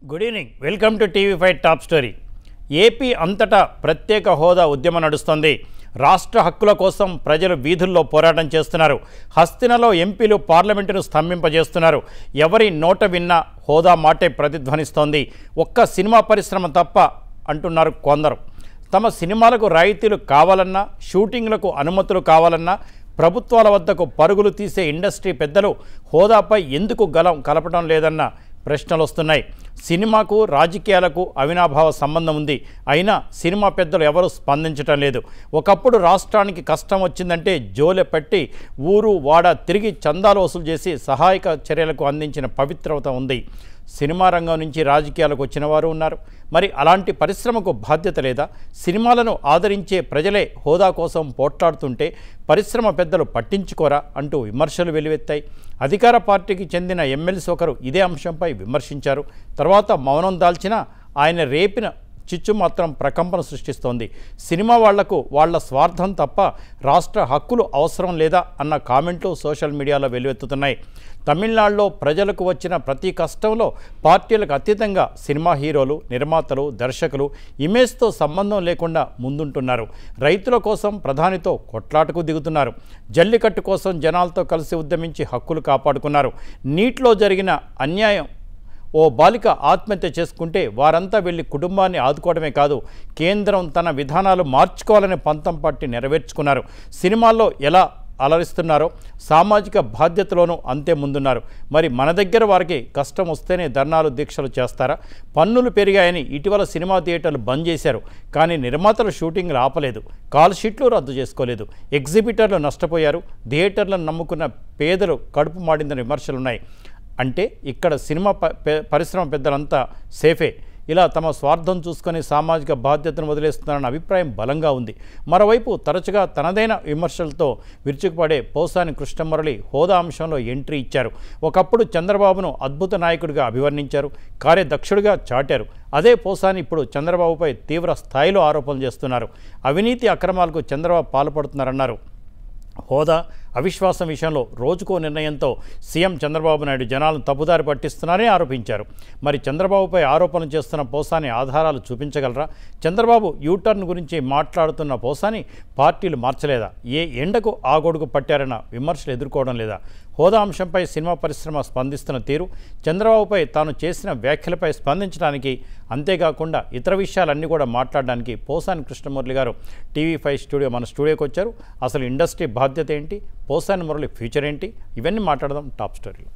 Good evening welcome to TV five top story AP అంతటా ప్రత్యేక హోదా ఉద్యమం నడుస్తోంది రాష్ట్ర హక్కుల కోసం ప్రజలు వీధుల్లో పోరాటం చేస్తున్నారు హస్తినలో ఎంపీలు పార్లమెంటును స్తంభింపజేస్తున్నారు ఎవరి నోట విన్నా హోదా మాటే ప్రతిధ్వనిస్తోంది ఒక్క సినిమా పరిశ్రమ తప్ప అంటున్నారు కొందరు తమ సినిమాలకు రాయితీలు కావాలన్నా షూటింగ్లకు అనుమతులు కావాలన్నా ప్రభుత్వాల వద్దకు పరుగులు తీసే ఇండస్ట్రీ పెద్దలు హోదాపై ఎందుకు గలం కలపడం లేదన్న ప్రశ్నలు వస్తున్నాయి సినిమాకు రాజకీయాలకు అవినాభావ సంబంధం ఉంది అయినా సినిమా పెద్దలు ఎవరూ స్పందించటం లేదు ఒకప్పుడు రాష్ట్రానికి కష్టం వచ్చిందంటే జోలె పెట్టి ఊరు వాడ తిరిగి చందాలు వసూలు చేసి సహాయక చర్యలకు అందించిన పవిత్రత ఉంది సినిమా రంగం నుంచి రాజకీయాలకు వచ్చిన వారు ఉన్నారు మరి అలాంటి పరిశ్రమకు బాధ్యత లేదా సినిమాలను ఆదరించే ప్రజలే హోదా కోసం పోట్లాడుతుంటే పరిశ్రమ పెద్దలు పట్టించుకోరా అంటూ విమర్శలు వెలువెత్తాయి అధికార పార్టీకి చెందిన ఎమ్మెల్సీ ఒకరు ఇదే అంశంపై విమర్శించారు తర్వాత మౌనం దాల్చిన ఆయన రేపిన చిచ్చు మాత్రం ప్రకంపన సృష్టిస్తోంది సినిమా వాళ్లకు వాళ్ళ స్వార్థం తప్ప రాష్ట్ర హక్కులు అవసరం లేదా అన్న కామెంట్లు సోషల్ మీడియాలో వెలువెత్తుతున్నాయి తమిళనాడులో ప్రజలకు వచ్చిన ప్రతి కష్టంలో పార్టీలకు అతీతంగా సినిమా హీరోలు నిర్మాతలు దర్శకులు ఇమేజ్తో సంబంధం లేకుండా ముందుంటున్నారు రైతుల కోసం ప్రధానితో కొట్లాటకు దిగుతున్నారు జల్లికట్టు కోసం జనాలతో కలిసి ఉద్యమించి హక్కులు కాపాడుకున్నారు నీటిలో జరిగిన అన్యాయం ఓ బాలిక ఆత్మహత్య చేసుకుంటే వారంతా వెళ్ళి కుటుంబాన్ని ఆదుకోవడమే కాదు కేంద్రం తన విధానాలు మార్చుకోవాలనే పంతం పట్టి నెరవేర్చుకున్నారు సినిమాల్లో ఎలా అలరిస్తున్నారో సామాజిక బాధ్యతలోనూ అంతే ముందున్నారు మరి మన దగ్గర వారికి కష్టం వస్తేనే ధర్నాలు దీక్షలు చేస్తారా పన్నులు పెరిగాయని ఇటీవల సినిమా థియేటర్లు బంద్ చేశారు కానీ నిర్మాతలు షూటింగ్లు ఆపలేదు కాల్ షీట్లు రద్దు చేసుకోలేదు ఎగ్జిబిటర్లు నష్టపోయారు థియేటర్లను నమ్ముకున్న పేదలు కడుపు మాడిందని విమర్శలున్నాయి అంటే ఇక్కడ సినిమా ప- పె- పరిశ్రమ పెద్దలంతా సేఫే ఇలా తమ స్వార్థం చూసుకొని సామాజిక బాధ్యతను వదిలేస్తున్నారన్న అభిప్రాయం బలంగా ఉంది మరోవైపు తరచుగా తనదైన విమర్శలతో విరుచుకుపడే పోసాని కృష్ణమురళి హోదా అంశంలో ఎంట్రీ ఇచ్చారు ఒకప్పుడు చంద్రబాబును అద్భుత నాయకుడిగా అభివర్ణించారు కార్యదక్షుడిగా చాటారు అదే పోసాని ఇప్పుడు చంద్రబాబుపై తీవ్ర స్థాయిలో ఆరోపణలు చేస్తున్నారు అవినీతి అక్రమాలకు చంద్రబాబు పాల్పడుతున్నారన్నారు హోదా అవిశ్వాసం విషయంలో రోజుకో నిర్ణయంతో సీఎం చంద్రబాబు నాయుడు జనాలను తప్పుదారి పట్టిస్తున్నారని ఆరోపించారు మరి చంద్రబాబుపై ఆరోపణలు చేస్తున్న పోసాని ఆధారాలు చూపించగలరా చంద్రబాబు యూటర్న్ గురించి మాట్లాడుతున్న పోసాని పార్టీలు మార్చలేదా ఏ ఎండకు ఆ గొడుగు పట్టారన్న విమర్శలు ఎదుర్కోవడం లేదా హోదా అంశంపై సినిమా పరిశ్రమ స్పందిస్తున్న తీరు చంద్రబాబుపై తాను చేసిన వ్యాఖ్యలపై స్పందించడానికి అంతేకాకుండా ఇతర విషయాలన్నీ కూడా మాట్లాడడానికి పోసాని కృష్ణమురళి గారు టీవీ ఫైవ్ స్టూడియో మన స్టూడియోకి వచ్చారు అసలు ఇండస్ట్రీ బాధ్యత ఏంటి పోసాని మురళి ఫ్యూచర్ ఏంటి ఇవన్నీ మాట్లాడదాం టాప్ స్టోరీలో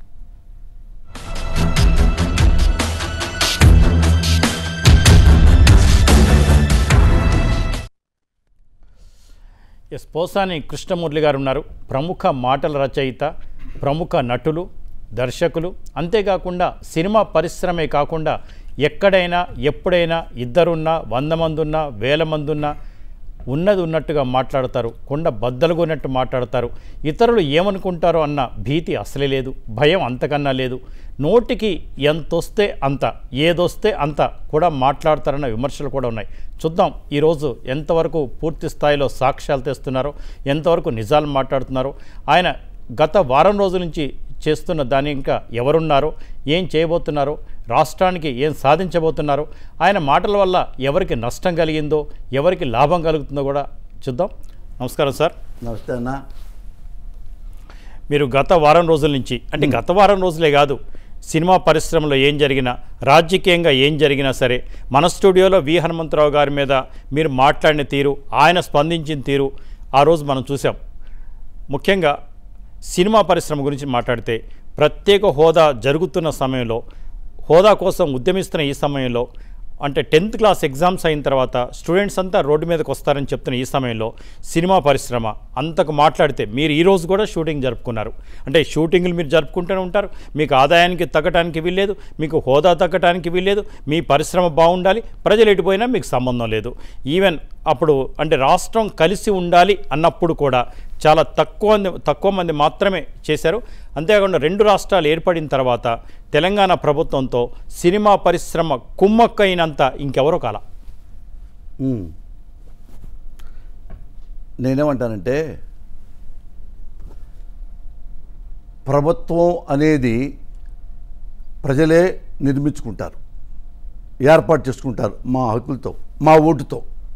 ఎస్ పోసాని కృష్ణమురళి గారు ఉన్నారు ప్రముఖ మాటల రచయిత ప్రముఖ నటులు దర్శకులు అంతేకాకుండా సినిమా పరిశ్రమే కాకుండా ఎక్కడైనా ఎప్పుడైనా ఇద్దరున్నా వంద మంది ఉన్నా వేల మంది ఉన్నా ఉన్నది ఉన్నట్టుగా మాట్లాడతారు కొండ బద్దలుగొన్నట్టు మాట్లాడతారు ఇతరులు ఏమనుకుంటారో అన్న భీతి అసలే లేదు భయం అంతకన్నా లేదు నోటికి ఎంతొస్తే అంత ఏదొస్తే అంత కూడా మాట్లాడతారన్న విమర్శలు కూడా ఉన్నాయి చూద్దాం ఈరోజు ఎంతవరకు పూర్తి స్థాయిలో సాక్ష్యాలు తెస్తున్నారో ఎంతవరకు నిజాలు మాట్లాడుతున్నారో ఆయన గత వారం రోజుల నుంచి చేస్తున్న దాని ఇంకా ఎవరున్నారో ఏం చేయబోతున్నారో రాష్ట్రానికి ఏం సాధించబోతున్నారో ఆయన మాటల వల్ల ఎవరికి నష్టం కలిగిందో ఎవరికి లాభం కలుగుతుందో కూడా చూద్దాం నమస్కారం సార్ నమస్తే అన్న మీరు గత వారం రోజుల నుంచి అంటే గత వారం రోజులే కాదు సినిమా పరిశ్రమలో ఏం జరిగినా రాజకీయంగా ఏం జరిగినా సరే మన స్టూడియోలో వి హనుమంతరావు గారి మీద మీరు మాట్లాడిన తీరు ఆయన స్పందించిన తీరు ఆ రోజు మనం చూసాం ముఖ్యంగా సినిమా పరిశ్రమ గురించి మాట్లాడితే ప్రత్యేక హోదా జరుగుతున్న సమయంలో హోదా కోసం ఉద్యమిస్తున్న ఈ సమయంలో అంటే టెన్త్ క్లాస్ ఎగ్జామ్స్ అయిన తర్వాత స్టూడెంట్స్ అంతా రోడ్డు మీదకి వస్తారని చెప్తున్న ఈ సమయంలో సినిమా పరిశ్రమ అంతకు మాట్లాడితే మీరు ఈ రోజు కూడా షూటింగ్ జరుపుకున్నారు అంటే షూటింగ్లు మీరు జరుపుకుంటూనే ఉంటారు మీకు ఆదాయానికి తగ్గటానికి వీల్లేదు మీకు హోదా తగ్గటానికి వీల్లేదు మీ పరిశ్రమ బాగుండాలి ప్రజలు ఎటుపోయినా మీకు సంబంధం లేదు ఈవెన్ అప్పుడు అంటే రాష్ట్రం కలిసి ఉండాలి అన్నప్పుడు కూడా చాలా తక్కువ మంది తక్కువ మంది మాత్రమే చేశారు అంతేకాకుండా రెండు రాష్ట్రాలు ఏర్పడిన తర్వాత తెలంగాణ ప్రభుత్వంతో సినిమా పరిశ్రమ కుమ్మక్కైనంత ఇంకెవరో కాల ఉమ్. నేనేమంటానంటే ప్రభుత్వం అనేది ప్రజలే నిర్మించుకుంటారు ఏర్పాటు చేసుకుంటారు మా హక్కులతో మా ఓటుతో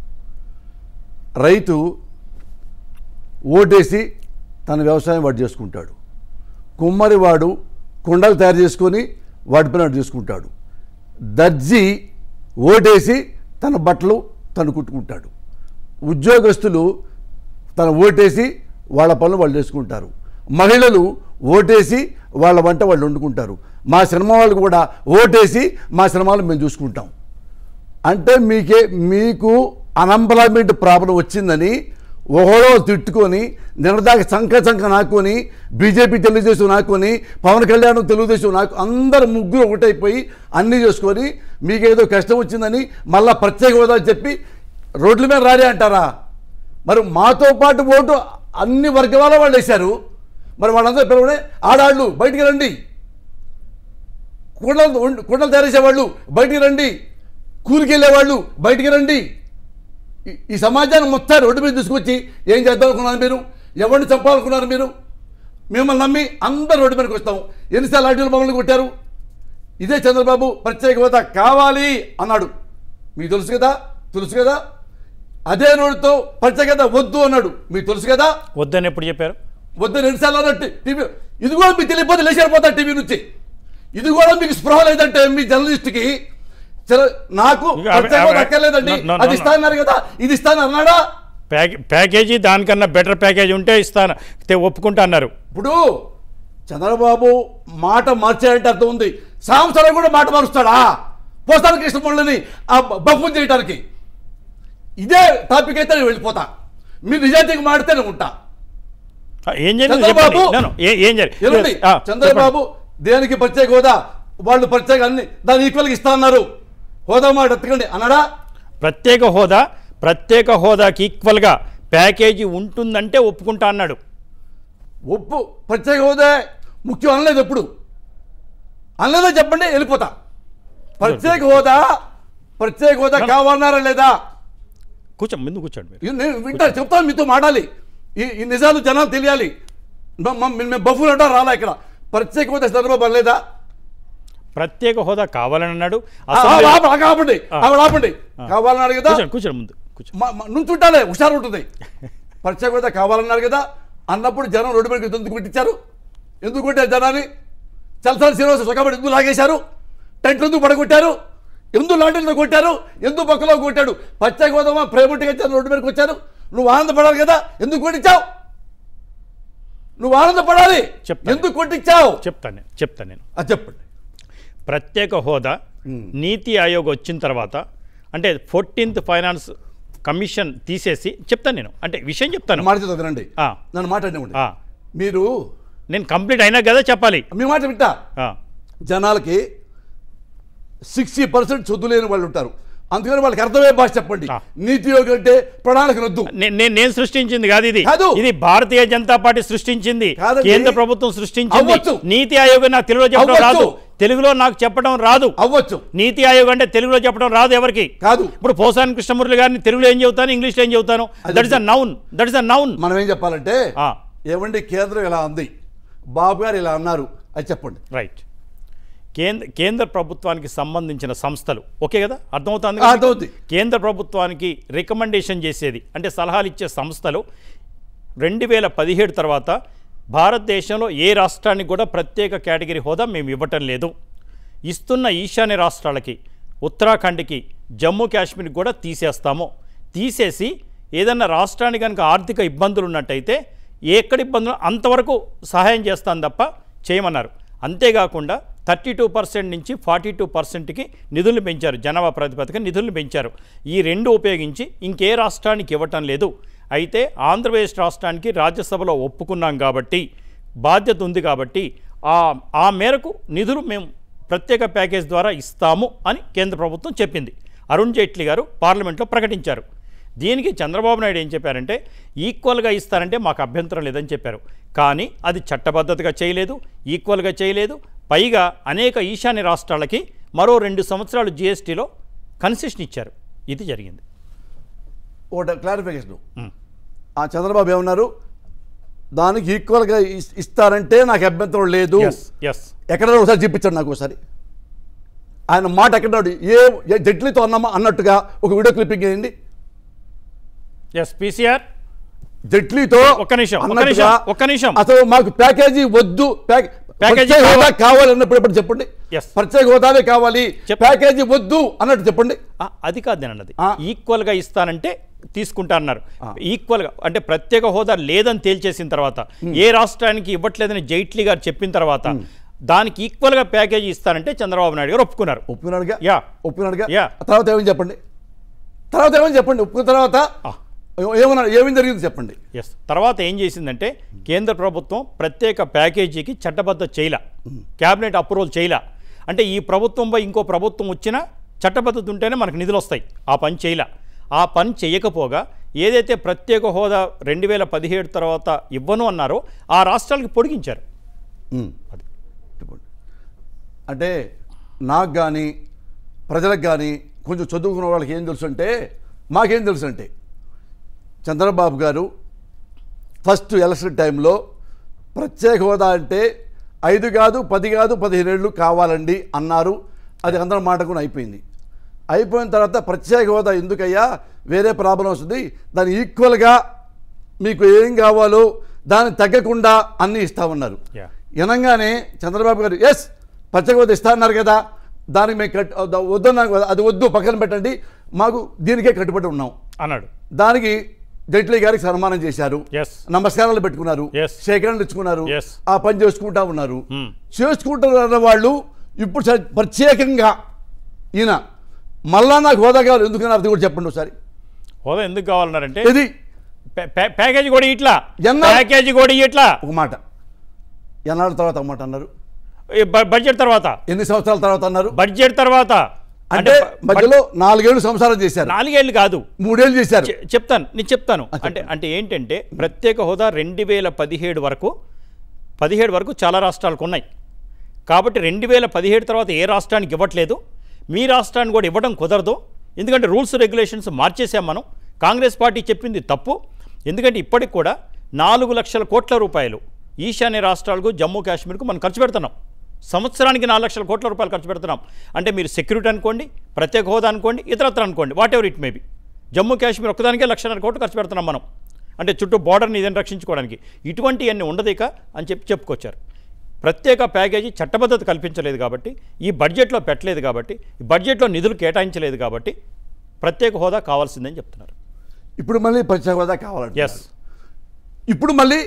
రైతు ఓటేసి తన వ్యవసాయం వాడు చేసుకుంటాడు కుమ్మరి వాడు కుండలు తయారు చేసుకొని వాటి పని వాడు చేసుకుంటాడు దర్జీ ఓటేసి తన బట్టలు తను కుట్టుకుంటాడు ఉద్యోగస్తులు తన ఓటేసి వాళ్ళ పనులు వాళ్ళు చేసుకుంటారు మహిళలు ఓటేసి వాళ్ళ వంట వాళ్ళు వండుకుంటారు మా సినిమా వాళ్ళు కూడా ఓటేసి మా సినిమాలు మేము చూసుకుంటాం అంటే మీకే మీకు అన్ఎంప్లాయ్మెంట్ ప్రాబ్లం వచ్చిందని ఒకడో తిట్టుకొని నిన్నదాకా చంక చంక నాకొని బీజేపీ తెలుగుదేశం నాకొని పవన్ కళ్యాణ్ తెలుగుదేశం నాకు అందరు ముగ్గురు ఒకటైపోయి అన్నీ చేసుకొని మీకేదో కష్టం వచ్చిందని మళ్ళా ప్రత్యేక హోదా చెప్పి రోడ్ల మీద రారే అంటారా మరి మాతో పాటు ఓటు అన్ని వర్గాల వాళ్ళు వేశారు మరి వాళ్ళందరూ పిలవడే ఆడాళ్ళు బయటికి రండి కుండలు వండు- కుండలు తయారేసేవాళ్ళు బయటికి రండి కూలికి వెళ్ళేవాళ్ళు బయటికి రండి ఈ- ఈ సమాజాన్ని మొత్తం రోడ్డు మీద తీసుకొచ్చి ఏం చేద్దాం అనుకున్నారు మీరు ఎవరిని చంపాలనుకున్నారు మీరు మిమ్మల్ని నమ్మి అందరు రోడ్డు మీదకి వస్తాం ఎన్నిసార్లు లాఠీలు మమ్మల్ని కొట్టారు ఇదే చంద్రబాబు ప్రత్యేక హోదా కావాలి అన్నాడు మీకు తెలుసు కదా తెలుసు కదా అదే నోటితో ప్రత్యేక హోదా వద్దు అన్నాడు మీకు తెలుసు కదా వద్దని ఎప్పుడు చెప్పారు వద్దు రెండుసార్లు అన్నట్టు టీవీ ఇది కూడా మీకు తెలియకపోతే లేచారిపోతారు టీవీ నుంచి ఇది కూడా మీకు స్పృహ లేదంటే మీ జర్నలిస్ట్కి చల- నాకు ఇక అవి- ప్రత్యేక హోదా అవి- అక్కర్లేదండి no, no, no, అది no. ఇస్తానన్నారు కదా ఇది ఇస్తాను అన్నాడా ప్యాకే ప్యాకేజీ దానికన్నా బెటర్ ప్యాకేజీ ఉంటే ఇస్తాను తే- ఒప్పుకుంటా అన్నారు ఇప్పుడు చంద్రబాబు మాట మార్చాడంటే అర్థం ఉంది సాంసరం కూడా మాట మారుస్తాడా పోస్తాను కృష్ణమూళ్ళని ఆ బఫున్ చేయడానికి ఇదే టాపిక్ అయితే నేను వెళ్ళిపోతా మీరు నిజాయితీగా మాడితే నేను ఉంటా ఆ, ఏం జరిగింది చంద్రబాబు చెప్పండి. No, no, ఏ- ఏం ఏమండి జరిగింది ఆ, చంద్రబాబు దేనికి ప్రత్యేక హోదా వాళ్ళు ప్రత్యేక అన్ని దాన్ని ఈక్వల్గా ఇస్తా అన్నారు హోదా మాట ఎత్తకండి అన్నాడా ప్రత్యేక హోదా ప్రత్యేక హోదాకి ఈక్వల్గా ప్యాకేజీ ఉంటుందంటే ఒప్పుకుంటా అన్నాడు ఒప్పు ప్రత్యేక హోదా ముఖ్యం అనలేదు ఎప్పుడు అనలేదో చెప్పండి వెళ్ళిపోతా ప్రత్యేక హోదా ప్రత్యేక హోదా కావాలన్నారా లేదా కూర్చో ముందు కూర్చోండి మీరు ఇది నేను వింటా చెప్తాను మీతో మాట్లాడాలి ఈ ఈ నిజాలు జనాలు తెలియాలి మ- మ- మేము బఫులు అంటా రాలా ఇక్కడ ప్రత్యేక హోదా చంద్రబాబు అనలేదా ప్రత్యేక హోదా కావాలని అన్నాడు ఆ, అసెంబ్లీ- ఆప- ఆప- ఆపండి ఆ. ఆవిడ ఆపండి కావాలన్నారు కదా కూర్చోండి కూర్చోండి ముందు కూర్చో మ- మ- నుంచుంటాలే హుషారు ఉంటుంది ప్రత్యేక హోదా కావాలన్నారు కదా అన్నప్పుడు జనం రోడ్డు మీదకి ఎందుకు పెట్టించారు ఎందుకు కొట్టారు జనాన్ని చలసారి శ్రీనివాస సుఖపడి ఎందుకు లాగేశారు టెంట్లు ఎందుకు పడగొట్టారు ఎందుకు లాంటిలో కొట్టారు ఎందుకు పక్కలో కొట్టాడు ప్రత్యేక హోదా ప్రేమట్టుగా జనం రోడ్డు మీదకి వచ్చారు నువ్వు ఆనందపడాలి కదా ఎందుకు కొట్టించావు నువ్వు ఆనందపడాలి చెప్తాను. ఎందుకు కొట్టించావు చెప్తాను నేను చెప్తాను నేను అది చెప్పండి ప్రత్యేక హోదా నీతి ఆయోగ్ వచ్చిన తర్వాత అంటే ఫోర్టీన్త్ ఫైనాన్స్ కమిషన్ తీసేసి చెప్తాను నేను అంటే విషయం చెప్తాను మాట చెప్తా వినండి ఆ. నన్ను మాట్లాడినండి ఆ, మీరు నేను కంప్లీట్ అయినా కదా చెప్పాలి మీ మాట వింటా ఆ, జనాలకి సిక్స్టీ పర్సెంట్ చదువు లేని వాళ్ళు ఉంటారు అందుకని వాళ్ళకి అర్థమయ్యే భాష చెప్పండి ఆ. నీతి యోగి అంటే ప్రణాళిక రద్దు నే- నేను నేను సృష్టించింది కాదు ఇది కాదు. ఇది భారతీయ జనతా పార్టీ సృష్టించింది కాదండి. కేంద్ర ప్రభుత్వం సృష్టించింది అవ్వచ్చు. నీతి ఆయోగ్ నాకు తెలుగులో చెప్పడం అవ్వచ్చు. రాదు తెలుగులో నాకు చెప్పడం రాదు అవ్వచ్చు నీతి ఆయోగ్ అంటే తెలుగులో చెప్పడం రాదు ఎవరికి కాదు ఇప్పుడు పోసాని కృష్ణమూర్తి గారిని తెలుగులో ఏం చెబుతాను ఇంగ్లీష్లో ఏం చెబుతాను అది that is a noun that is a noun మనం ఏం చెప్పాలంటే ఏమండి కేంద్రం ఇలా అంది బాబు గారు ఇలా అన్నారు అది చెప్పండి రైట్ కేంద్ర కేంద్ర ప్రభుత్వానికి సంబంధించిన సంస్థలు ఓకే కదా అర్థమవుతుంది ఆ, అర్థమవుతుంది. కేంద్ర ప్రభుత్వానికి రికమెండేషన్ చేసేది అంటే సలహాలు ఇచ్చే సంస్థలు రెండు వేల పదిహేడు తర్వాత భారతదేశంలో ఏ రాష్ట్రానికి కూడా ప్రత్యేక కేటగిరీ హోదా మేము ఇవ్వటం లేదు ఇస్తున్న ఈశాన్య రాష్ట్రాలకి ఉత్తరాఖండ్కి జమ్మూ కాశ్మీర్కి కూడా తీసేస్తాము తీసేసి ఏదన్నా రాష్ట్రానికి కనుక ఆర్థిక ఇబ్బందులు ఉన్నట్టయితే ఎక్కడ ఇబ్బందులు అంతవరకు సహాయం చేస్తాను తప్ప చేయమన్నారు అంతేకాకుండా థర్టీ టూ పర్సెంట్ నుంచి ఫార్టీ టూ పర్సెంట్కి నిధులు పెంచారు జనాభా ప్రాతిపదిక నిధులను పెంచారు ఈ రెండు ఉపయోగించి ఇంకే రాష్ట్రానికి ఇవ్వటం లేదు అయితే ఆంధ్రప్రదేశ్ రాష్ట్రానికి రాజ్యసభలో ఒప్పుకున్నాం కాబట్టి బాధ్యత ఉంది కాబట్టి ఆ ఆ మేరకు నిధులు మేము ప్రత్యేక ప్యాకేజ్ ద్వారా ఇస్తాము అని కేంద్ర ప్రభుత్వం చెప్పింది అరుణ్ జైట్లీ గారు పార్లమెంట్లో ప్రకటించారు దీనికి చంద్రబాబు నాయుడు ఏం చెప్పారంటే ఈక్వల్గా ఇస్తారంటే మాకు అభ్యంతరం లేదని చెప్పారు కానీ అది చట్టబద్ధతగా చేయలేదు ఈక్వల్గా చేయలేదు పైగా అనేక ఈశాన్య రాష్ట్రాలకి మరో రెండు సంవత్సరాలు జీఎస్టీలో కన్సెషన్ ఇచ్చారు ఇది జరిగింది ఒకటి క్లారిఫికేషన్ ఆ చంద్రబాబు ఏమన్నారు దానికి ఈక్వల్గా ఇస్- ఇస్తారంటే నాకు అభ్యంతరం లేదు ఎస్ ఎస్ ఎక్కడ ఒకసారి చూపించండి నాకు ఒకసారి ఆయన మాట ఎక్కడాడు ఏ ఏ జట్లీతో అన్నామా అన్నట్టుగా ఒక వీడియో క్లిప్పింగ్ వేయండి ఎస్ పీసీఆర్ జట్లీతో ఒక్క నిమిషం, ఒక్క అన్నట్టుగా నిమిషం, ఒక్క నిమిషం. అసలు మాకు ప్యాకేజీ వద్దు ప్యాక్- ప్యాకేజీ ప్రత్యేక హోదా కావాలి. కావాలి అన్నప్పుడు ఎప్పుడు చెప్పండి Yes. ప్రత్యేక హోదానే కావాలి చెప్- ప్యాకేజీ వద్దు అన్నట్టు చెప్పండి ఆ, అది కాదు నేను అన్నది ఆ. ఈక్వల్ గా ఇస్తానంటే తీసుకుంటా అన్నారు ఈక్వల్ గా అంటే ప్రత్యేక హోదా లేదని తేల్చేసిన తర్వాత ఏ రాష్ట్రానికి ఇవ్వట్లేదని జైట్లీ గారు చెప్పిన తర్వాత దానికి ఈక్వల్ గా ప్యాకేజీ ఇస్తానంటే చంద్రబాబు నాయుడు గారు ఒప్పుకున్నారు ఒప్పుకున్నాడుగా యా. ఒప్పుకున్నాడుగా యా. తర్వాత ఏమని చెప్పండి తర్వాత ఏమని చెప్పండి ఒప్పుకున్న తర్వాత ఆ. ఏమన్నా ఏమేమి జరిగింది చెప్పండి ఎస్ తర్వాత ఏం చేసిందంటే కేంద్ర ప్రభుత్వం ప్రత్యేక ప్యాకేజీకి చట్టబద్ధ చేయల క్యాబినెట్ అప్రూవల్ చేయల అంటే ఈ ప్రభుత్వంపై ఇంకో ప్రభుత్వం వచ్చినా చట్టబద్ధత ఉంటేనే మనకు నిధులు వస్తాయి ఆ పని చేయల ఆ పని చేయకపోగా ఏదైతే ప్రత్యేక హోదా రెండు వేల పదిహేడు తర్వాత ఇవ్వను అన్నారో ఆ రాష్ట్రాలకి పొడిగించారు ఉమ్. చెప్పండి అంటే నాకు కానీ ప్రజలకు కానీ కొంచెం చదువుకున్న వాళ్ళకి ఏం తెలుసు అంటే మాకేం తెలుసు అంటే చంద్రబాబు గారు ఫస్ట్ ఎలక్షన్ టైంలో ప్రత్యేక హోదా అంటే ఐదు కాదు పది కాదు పదిహేను ఏళ్ళు కావాలండి అన్నారు అది అందరం మాట కూడా అయిపోయింది అయిపోయిన తర్వాత ప్రత్యేక హోదా ఎందుకయ్యా వేరే ప్రాబ్లం వస్తుంది దాని ఈక్వల్గా మీకు ఏం కావాలో దానికి తగ్గకుండా అన్నీ ఇస్తామన్నారు Yeah. వినంగానే చంద్రబాబు గారు ఎస్ ప్రత్యేక హోదా ఇస్తా అన్నారు కదా దానికి మేము కట్ వద్దన్నాం కదా అది వద్దు పక్కన పెట్టండి మాకు దీనికే కట్టుబడి ఉన్నాం అన్నాడు దానికి జైట్లీ గారికి సన్మానం చేశారు Yes. నమస్కారాలు పెట్టుకున్నారు Yes. సేకరణలు ఇచ్చుకున్నారు Yes. ఆ పని చేసుకుంటా ఉన్నారు Hmm. చేసుకుంటున్న వాళ్ళు ఇప్పుడు స- ప్రత్యేకంగా ఈయన మళ్ళా నాకు హోదా కావాలి ఎందుకని అది కూడా చెప్పండి ఒకసారి హోదా ఎందుకు కావాలన్నారంటే ఇది ప్యా- ప్యా- ప్యాకేజీ కూడా ఇట్లా ఎన్నా- ప్యాకేజీ కూడా ఇట్లా ఒక మాట ఎన్నాళ్ళ తర్వాత ఒక మాట అన్నారు బడ్జెట్ తర్వాత ఎన్ని సంవత్సరాల తర్వాత అన్నారు బడ్జెట్ తర్వాత అంటే మధ్యలో నాలుగేళ్లు సంసారం చేశారు నాలుగేళ్లు కాదు మూడేళ్ళు చేశారు చె- చెప్తాను నేను చెప్తాను అంటే అంటే ఏంటంటే ప్రత్యేక హోదా రెండు వేల పదిహేడు వరకు పదిహేడు వరకు చాలా రాష్ట్రాలకు ఉన్నాయి కాబట్టి రెండు వేల పదిహేడు తర్వాత ఏ రాష్ట్రానికి ఇవ్వట్లేదు మీ రాష్ట్రానికి కూడా ఇవ్వడం కుదరదు ఎందుకంటే రూల్స్ రెగ్యులేషన్స్ మార్చేసాం మనం కాంగ్రెస్ పార్టీ చెప్పింది తప్పు ఎందుకంటే ఇప్పటికి కూడా నాలుగు లక్షల కోట్ల రూపాయలు ఈశాన్య రాష్ట్రాలకు జమ్మూ కాశ్మీర్కు మనం ఖర్చు పెడుతున్నాం సంవత్సరానికి నాలుగు లక్షల కోట్ల రూపాయలు ఖర్చు పెడుతున్నాం అంటే మీరు సెక్యూరిటీ అనుకోండి ప్రత్యేక హోదా అనుకోండి ఇతరత్ర అనుకోండి whatever it maybe Jammu Kashmir ఒక్కదానికే లక్షన్నర కోట్లు ఖర్చు పెడుతున్నాం మనం అంటే చుట్టూ బార్డర్ని ఇదని రక్షించుకోవడానికి ఇటువంటివన్నీ ఉండదిక అని చెప్పి చెప్పుకొచ్చారు ప్రత్యేక ప్యాకేజీ చట్టబద్ధత కల్పించలేదు కాబట్టి ఈ బడ్జెట్లో పెట్టలేదు కాబట్టి ఈ బడ్జెట్లో నిధులు కేటాయించలేదు కాబట్టి ప్రత్యేక హోదా కావాల్సిందని చెప్తున్నారు ఇప్పుడు మళ్ళీ ప్రత్యేక హోదా కావాలంటే ఎస్ ఇప్పుడు మళ్ళీ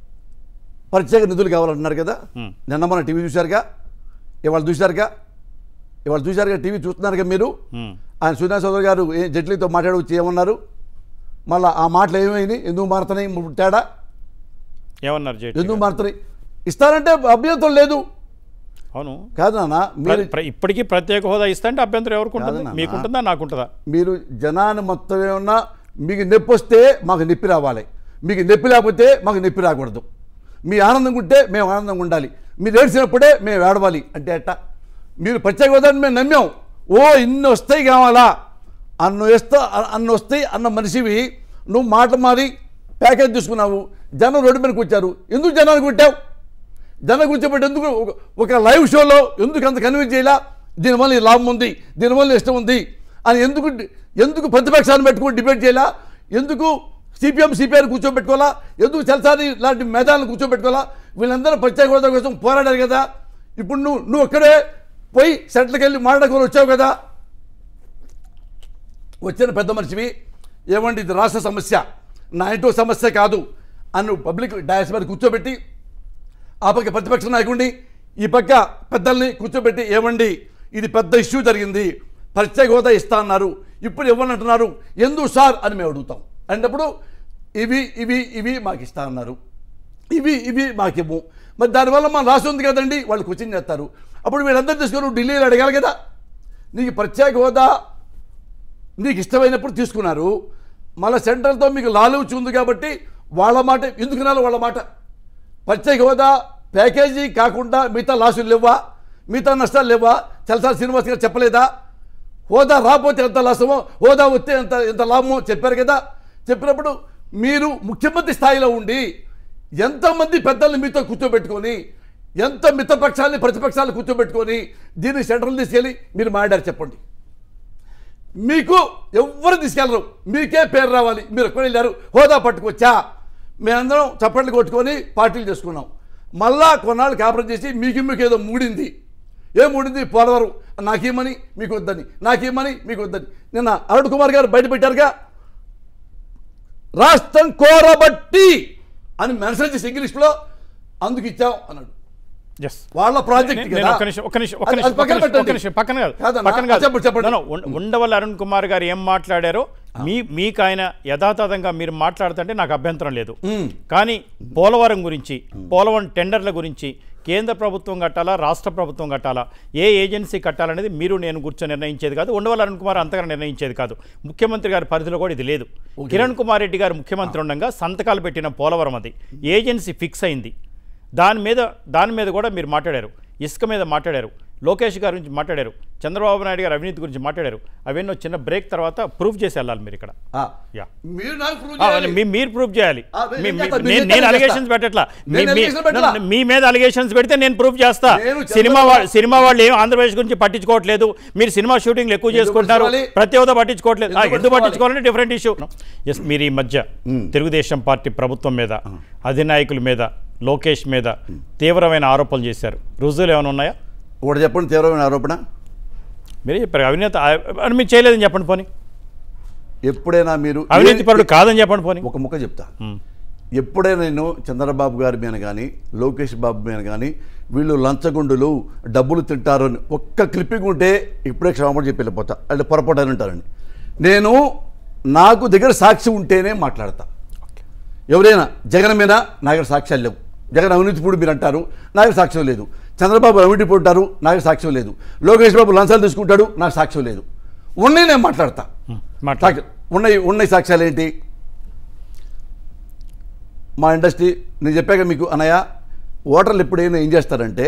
ప్రత్యేక నిధులు కావాలంటున్నారు కదా నిన్న మన టీవీ చూశారుగా ఇవాళ చూశారుగా ఇవాళ చూశారుగా టీవీ చూస్తున్నారుగా మీరు ఆయన సుధా చౌదరి గారు ఏ జట్లీతో మాట్లాడి వచ్చి ఏమన్నారు మళ్ళీ ఆ మాటలు ఏమైంది ఎందుకు మారుతున్నాయి ఇప్పుడు తేడా ఏమన్నారు జేట్లీ ఎందుకు గారు? మారుతున్నాయి ఇస్తారంటే అభ్యంతరం లేదు అవును కాదు నాన్న మీరు ప్ర- ప్ర- ఇప్పటికీ ప్రత్యేక హోదా ఇస్తా అంటే అభ్యంతరం ఎవరికి ఉంటుంది కాదు నాన్న. మీకుంటుందా నాకుంటుందా మీరు జనాన్ని మొత్తం ఏమన్నా మీకు నొప్పి వస్తే మాకు నొప్పి రావాలి మీకు నొప్పి లేకపోతే మాకు నొప్పి రాకూడదు మీ ఆనందంగా ఉంటే మేము ఆనందంగా ఉండాలి మీరు ఏడ్చినప్పుడే మేము ఏడవాలి అంటే ఎట్టా మీరు ప్రత్యేక హోదాన్ని మేము నమ్మాం ఓ ఇన్ని వస్తాయి కావాలా అన్న వస్తా అన్న వస్తాయి అన్న మనిషివి నువ్వు మాట మారి ప్యాకేజ్ తీసుకున్నావు జనం రోడ్డు మీదకి వచ్చారు ఎందుకు జనానికి కొట్టావు జనం కూర్చోబెట్టి ఎందుకు ఒక- ఒక లైవ్ షోలో ఎందుకు అంత కన్విన్స్ చేయాల దీనివల్ల ఈ లాభం ఉంది దీనివల్ల ఇష్టం ఉంది అని ఎందుకు ఎందుకు ప్రతిపక్షాన్ని పెట్టుకుని డిబేట్ చేయాలా ఎందుకు సిపిఎం సిపిఐ కూర్చోబెట్టుకోవాలా ఎందుకు చలసారి లాంటి మేధాలను కూర్చోబెట్టుకోవాలా వీళ్ళందరూ ప్రత్యేక హోదా కోసం పోరాడారు కదా ఇప్పుడు నువ్వు నువ్వు ఒక్కడే పోయి సెంట్లకు వెళ్ళి మాట్లాడుకొని వచ్చావు కదా వచ్చిన పెద్ద మనిషివి ఏమండి ఇది రాష్ట్ర సమస్య నా ఇంటో సమస్య కాదు అని పబ్లిక్ డయాస్ మీద కూర్చోబెట్టి ఆ పక్క ప్రతిపక్ష నాయకుడిని ఈ పక్క పెద్దల్ని కూర్చోబెట్టి ఏమండి ఇది పెద్ద ఇష్యూ జరిగింది ప్రత్యేక హోదా ఇస్తా అన్నారు ఇప్పుడు ఇవ్వనంటున్నారు ఎందుకు సార్ అని మేము అడుగుతాం అన్నప్పుడు ఇవి ఇవి ఇవి మాకు ఇస్తా అన్నారు ఇవి ఇవి మాకేమో మరి దానివల్ల మనం రాసి ఉంది కదండి వాళ్ళు క్వశ్చన్ చేస్తారు అప్పుడు వీళ్ళందరూ తీసుకొని ఢిల్లీలో అడగాలి కదా నీకు ప్రత్యేక హోదా నీకు ఇష్టమైనప్పుడు తీసుకున్నారు మళ్ళీ సెంట్రల్తో మీకు లాలూచి ఉంది కాబట్టి వాళ్ళ మాట ఎందుకు వినాలి వాళ్ళ మాట ప్రత్యేక హోదా ప్యాకేజీ కాకుండా మిగతా లాసులు లేవా మిగతా నష్టాలు లేవా చలసాల శ్రీనివాస్ గారు చెప్పలేదా హోదా రాకపోతే ఎంత లాసమో హోదా వస్తే ఎంత ఎంత లాభమో చెప్పారు కదా చెప్పినప్పుడు మీరు ముఖ్యమంత్రి స్థాయిలో ఉండి ఎంతమంది పెద్దల్ని మీతో కూర్చోబెట్టుకొని ఎంత మిత్రపక్షాన్ని ప్రతిపక్షాలు కూర్చోబెట్టుకొని దీన్ని సెంట్రల్ తీసుకెళ్ళి మీరు మాట్లాడారు చెప్పండి మీకు ఎవ్వరు తీసుకెళ్ళరు మీకే పేరు రావాలి మీరు ఎక్కడ వెళ్ళారు హోదా పట్టుకొచ్చా మేమందరం చప్పట్లు కొట్టుకొని పార్టీలు చేసుకున్నాం మళ్ళా కొన్నాళ్ళు కాపురం చేసి మీకు మీకు ఏదో మూడింది ఏం మూడింది పోలవరం నాకేమని మీకు వద్దని నాకేమని మీకు వద్దని నిన్న అరుణ్ కుమార్ గారు బయట పెట్టారుగా రాష్ట్రం కోరబట్టి అని మెన్షన్ చేసి ఇంగ్లీష్లో అందుకు ఇచ్చాం అన్నాడు ఎస్ వాళ్ళ ప్రాజెక్ట్ నేను కదా ఒక్క నిమిషం ఒక్క నిమిషం ఒక్క అది- నిమిషం అది పక్కన ఒక్క నిమిషం, ఒక్క పెట్టండి. నిమిషం పక్కన కాదు కాదన్నా, పక్కన కాదు చెప్పండి, చెప్పండి. No, no, ఉం- ఉండవల్లి అరుణ్ కుమార్ గారు ఏం మాట్లాడారో మీ మీకు ఆయన యథాతథంగా మీరు మాట్లాడుతుంటే నాకు అభ్యంతరం లేదు కానీ పోలవరం గురించి పోలవరం టెండర్ల గురించి కేంద్ర ప్రభుత్వం కట్టాలా రాష్ట్ర ప్రభుత్వం కట్టాలా ఏ ఏజెన్సీ కట్టాలనేది మీరు నేను కూర్చొని నిర్ణయించేది కాదు ఉండవల్లి అరుణ్ కుమార్ అంతగా నిర్ణయించేది కాదు ముఖ్యమంత్రి గారి పరిధిలో కూడా ఇది లేదు కిరణ్ కుమార్ రెడ్డి గారు ముఖ్యమంత్రి ఉండగా సంతకాలు పెట్టిన పోలవరం అది ఏజెన్సీ ఫిక్స్ అయింది దాని మీద దాని మీద కూడా మీరు మాట్లాడారు ఇసుక మీద మాట్లాడారు లోకేష్ గారి గురించి మాట్లాడారు చంద్రబాబు నాయుడు గారు అవినీతి గురించి మాట్లాడారు అవన్నీ చిన్న బ్రేక్ తర్వాత ప్రూఫ్ చేసి వెళ్ళాలి మీరు ఇక్కడ ఆ, యా మీరు నాకు prove ఆ, చేయాలి. మీ- మీరు ప్రూఫ్ చేయాలి ఆ, నేను మీ- మీ- చేస్తా, మీరు నేను చేస్తే నేను నేను అలిగేషన్స్ చేస్తా. పెట్టట్లా మీ- నేను మీ- allegations పెట్టలా. నన్ను- మీ మీద అలిగేషన్స్ పెడితే నేను ప్రూఫ్ చేస్తా నేను సినిమా చంద్రబాబు- వా- సినిమా వాళ్ళు ఏం ఆంధ్రప్రదేశ్ గురించి పట్టించుకోవట్లేదు మీరు సినిమా షూటింగ్లు ఎక్కువ ఎందుకు చేసుకుంటున్నారు పట్టించుకోవాలి? ప్రతి ఒక్క పట్టించుకోవట్లేదు ఆ, ఎందుకు ఎందుకు పట్టించుకోవాలి? పట్టించుకోవాలంటే డిఫరెంట్ ఇష్యూ ఎస్ మీరు ఈ మధ్య తెలుగుదేశం పార్టీ ప్రభుత్వం మీద అధినాయకుల మీద లోకేష్ మీద తీవ్రమైన ఆరోపణలు చేశారు రుజువులు ఏమైనా ఉన్నాయా ఒకటి చెప్పండి తీవ్రమైన ఆరోపణ మీరే చెప్పారు అవినీతి అని మీరు చేయలేదని చెప్పండి పోనీ ఎప్పుడైనా మీరు అవినీతి ఏ- పరుడు కాదని చెప్పండి పోనీ ఒక ముక్క చెప్తా మ్. ఎప్పుడైనా నేను చంద్రబాబు గారి మీద కానీ లోకేష్ బాబు మీద కానీ వీళ్ళు లంచగొండులు డబ్బులు తింటారు అని ఒక్క క్లిప్పింగ్ ఉంటే ఇప్పుడే క్షమాపణ చెప్పి వెళ్ళిపోతా అంటే పొరపాటు అని ఉంటారని నేను నాకు దగ్గర సాక్షి ఉంటేనే మాట్లాడతా ఎవరైనా జగన్ మీద నా దగ్గర సాక్ష్యాలు లేవు జగన్ అవినీతిపూడి మీరు అంటారు నా దగ్గర సాక్ష్యం లేదు చంద్రబాబు అవినీతిపూడి అంటారు నా దగ్గర సాక్ష్యం లేదు లోకేష్ బాబు లంచాలు తీసుకుంటాడు నాకు సాక్ష్యం లేదు ఉన్నాయి నేను మాట్లాడతా మాట్లాడు సాక్ష్యం ఉన్నాయి ఉన్నాయి సాక్ష్యాలు ఏంటి మా ఇండస్ట్రీ నేను చెప్పాక మీకు అన్నయ్య ఓటర్లు ఎప్పుడైనా ఏం చేస్తారంటే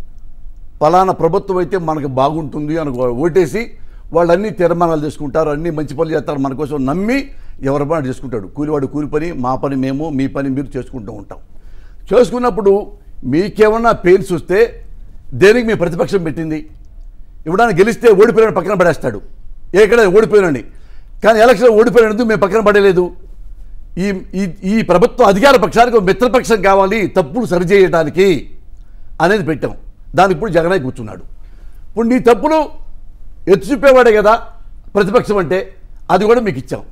పలానా ప్రభుత్వం అయితే మనకు బాగుంటుంది అని ఓటేసి వాళ్ళు అన్ని తీర్మానాలు చేసుకుంటారు అన్ని మంచి పనులు చేస్తారు మన కోసం నమ్మి ఎవరి పని చేసుకుంటాడు కూలివాడు కూలి పని మా పని మేము మీ పని మీరు చేసుకుంటూ ఉంటాం చేసుకున్నప్పుడు మీకేమన్నా పెయిన్స్ వస్తే దేనికి మీ ప్రతిపక్షం పెట్టింది ఇవ్వడానికి గెలిస్తే ఓడిపోయిన పక్కన పడేస్తాడు ఎక్కడ ఓడిపోయినండి కానీ ఎలక్షన్ ఓడిపోయినందుకు మేము పక్కన పడలేదు ఈ ఈ ఈ ప్రభుత్వ అధికార పక్షానికి ఒక మిత్రపక్షం కావాలి తప్పులు సరిచేయడానికి అనేది పెట్టాం దానికి ఇప్పుడు జగనే కూర్చున్నాడు ఇప్పుడు నీ తప్పులు ఎత్తి చూపేవాడే కదా ప్రతిపక్షం అంటే అది కూడా మీకు ఇచ్చాం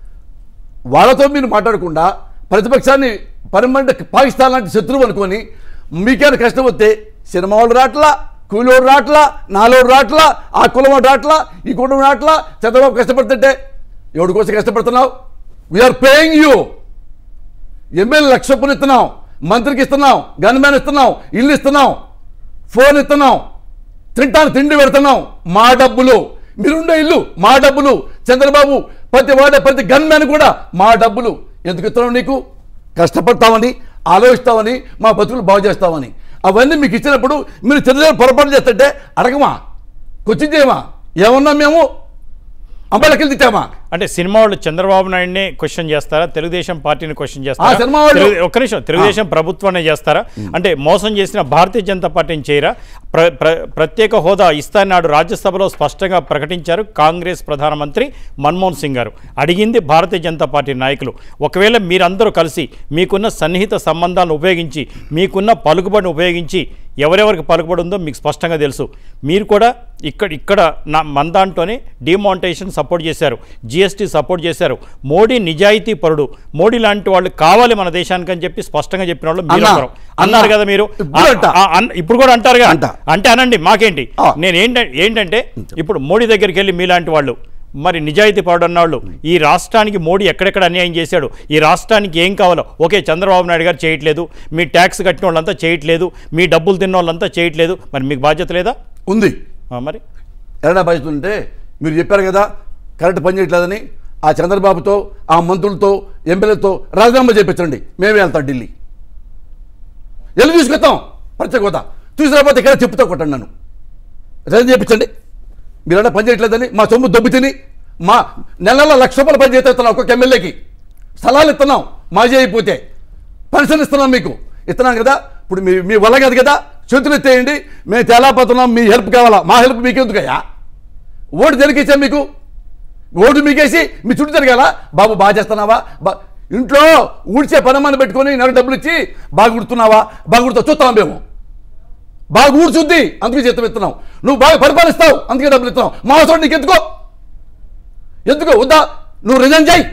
వాళ్ళతో మీరు మాట్లాడకుండా ప్రతిపక్షాన్ని పర్మనెంట్ పాకిస్తాన్ లాంటి శత్రువు అనుకొని మీకేమైనా కష్టం వస్తే సినిమా వాళ్ళు రాట్లా కూలోడు రాట్లా నాలోడు రాట్లా ఆ కులం రాట్లా ఈ కుటుంబం రాట్లా చంద్రబాబు కష్టపడుతుంటే ఎవడి కోసం కష్టపడుతున్నావు we are paying you MLA lakh చొప్పున ఇస్తున్నాం మంత్రికి ఇస్తున్నాం గన్ మ్యాన్ ఇస్తున్నాం ఇల్లు ఇస్తున్నాం ఫోన్ ఇస్తున్నాం తింటాను తిండి పెడుతున్నాం మా డబ్బులు మీరుండే ఇల్లు మా డబ్బులు చంద్రబాబు ప్రతి వాడే ప్రతి గన్ మ్యాన్ కూడా మా డబ్బులు ఎందుకు ఇస్తున్నాం నీకు కష్టపడతామని ఆలోచిస్తామని మా బతుకులు బాగు చేస్తామని అవన్నీ మీకు ఇచ్చినప్పుడు మీరు చిన్న పొరపాటు చేస్తుంటే అడగమా క్వశ్చన్ చేయమా ఏమన్నా మేము అంబలకి తిట్టామా అంటే సినిమా వాళ్ళు చంద్రబాబు నాయుడిని క్వశ్చన్ చేస్తారా తెలుగుదేశం పార్టీని క్వశ్చన్ ఆ చేస్తారా సినిమా వాళ్ళు- తెలుగు- ఒక్క నిమిషం తెలుగుదేశం ప్రభుత్వాన్ని చేస్తారా అంటే మోసం చేసిన భారతీయ జనతా పార్టీని చేయరా ప్ర ప్ర- ప్రత్యేక హోదా ఇస్తానాడు రాజ్యసభలో స్పష్టంగా ప్రకటించారు కాంగ్రెస్ ప్రధానమంత్రి మన్మోహన్ సింగ్ గారు అడిగింది భారతీయ జనతా పార్టీ నాయకులు ఒకవేళ మీరందరూ కలిసి మీకున్న సన్నిహిత సంబంధాలను ఉపయోగించి మీకున్న పలుకుబడిని ఉపయోగించి ఎవరెవరికి పలుకుబడి ఉందో మీకు స్పష్టంగా తెలుసు మీరు కూడా ఇక్కడ ఇక్కడ నా మన దాంట్లోనే డిమానిటైజేషన్ సపోర్ట్ చేశారు జిఎస్టీ సపోర్ట్ చేశారు మోడీ నిజాయితీ పరుడు మోడీ లాంటి వాళ్ళు కావాలి మన దేశానికి అని చెప్పి స్పష్టంగా చెప్పిన వాళ్ళు మీరు అన్నా, ఒకరు. అన్నారు అన్నా, కదా మీరు ఇప్పుడు అంట. ఆ, అన్- ఇప్పుడు కూడా అంటారుగా అంట. అంటే అనండి మాకేంటి ఆ. నేను ఏంటంటే ఏంటంటే ఇప్పుడు మోడీ దగ్గరికి వెళ్ళి మీలాంటి వాళ్ళు మరి నిజాయితీ పరుడు అన్నవాళ్ళు ఈ రాష్ట్రానికి మోడీ ఎక్కడెక్కడ అన్యాయం చేశాడు ఈ రాష్ట్రానికి ఏం కావాలో ఓకే చంద్రబాబు నాయుడు గారు చేయట్లేదు మీ ట్యాక్స్ కట్టిన వాళ్ళంతా చేయట్లేదు మీ డబ్బులు తిన్న వాళ్ళంతా చేయట్లేదు మరి మీకు బాధ్యత లేదా ఉంది ఆ, మరి ఎరడా బాధ్యత ఉంటే మీరు చెప్పారు కదా కరెక్ట్ పని చేయట్లేదని ఆ చంద్రబాబుతో ఆ మంత్రులతో ఎమ్మెల్యేతో రాజీనామా చేయించండి మేమే వెళ్తాం ఢిల్లీ వెళ్ళి తీసుకొస్తాం ప్రత్యేక హోదా తీసుకురాకపోతే ఇక్కడ చెప్పుతో కొట్టండి నన్ను రైతు చేయించండి మీరన్నా పని చేయట్లేదని మా సొమ్ము దొబ్బి తిని మా నెలలో లక్ష రూపాయలు పని చేస్తున్నాం ఒక్కొక్క ఎమ్మెల్యేకి స్థలాలు ఇస్తున్నాం మాజీ అయిపోతే పెన్షన్ ఇస్తున్నాం మీకు ఇస్తున్నాం కదా ఇప్పుడు మీ మీ వల్ల కాదు కదా చేతులు ఎత్తేయండి మేము తెలాపోతున్నాం మీ హెల్ప్ కావాలా మా హెల్ప్ మీకెందుకయ్యా ఓటు జరిగేసా మీకు ఓటు మీకేసి మీ చుట్టూ తిరగాల బాబు బాగా చేస్తున్నావా బా ఇంట్లో ఊడ్చే పనమ్మని పెట్టుకొని నెల డబ్బులు ఇచ్చి బాగా గుడుతున్నావా బాగా గుడుతావు చూస్తాం మేము బాగా ఊడ్చుద్ది అందుకే జీతం ఇస్తున్నాం నువ్వు బాగా పరిపాలిస్తావు అందుకే డబ్బులు ఇస్తున్నావు మా అవసరం నీకు ఎందుకో ఎందుకో వద్దా నువ్వు రిజైన్ చేయి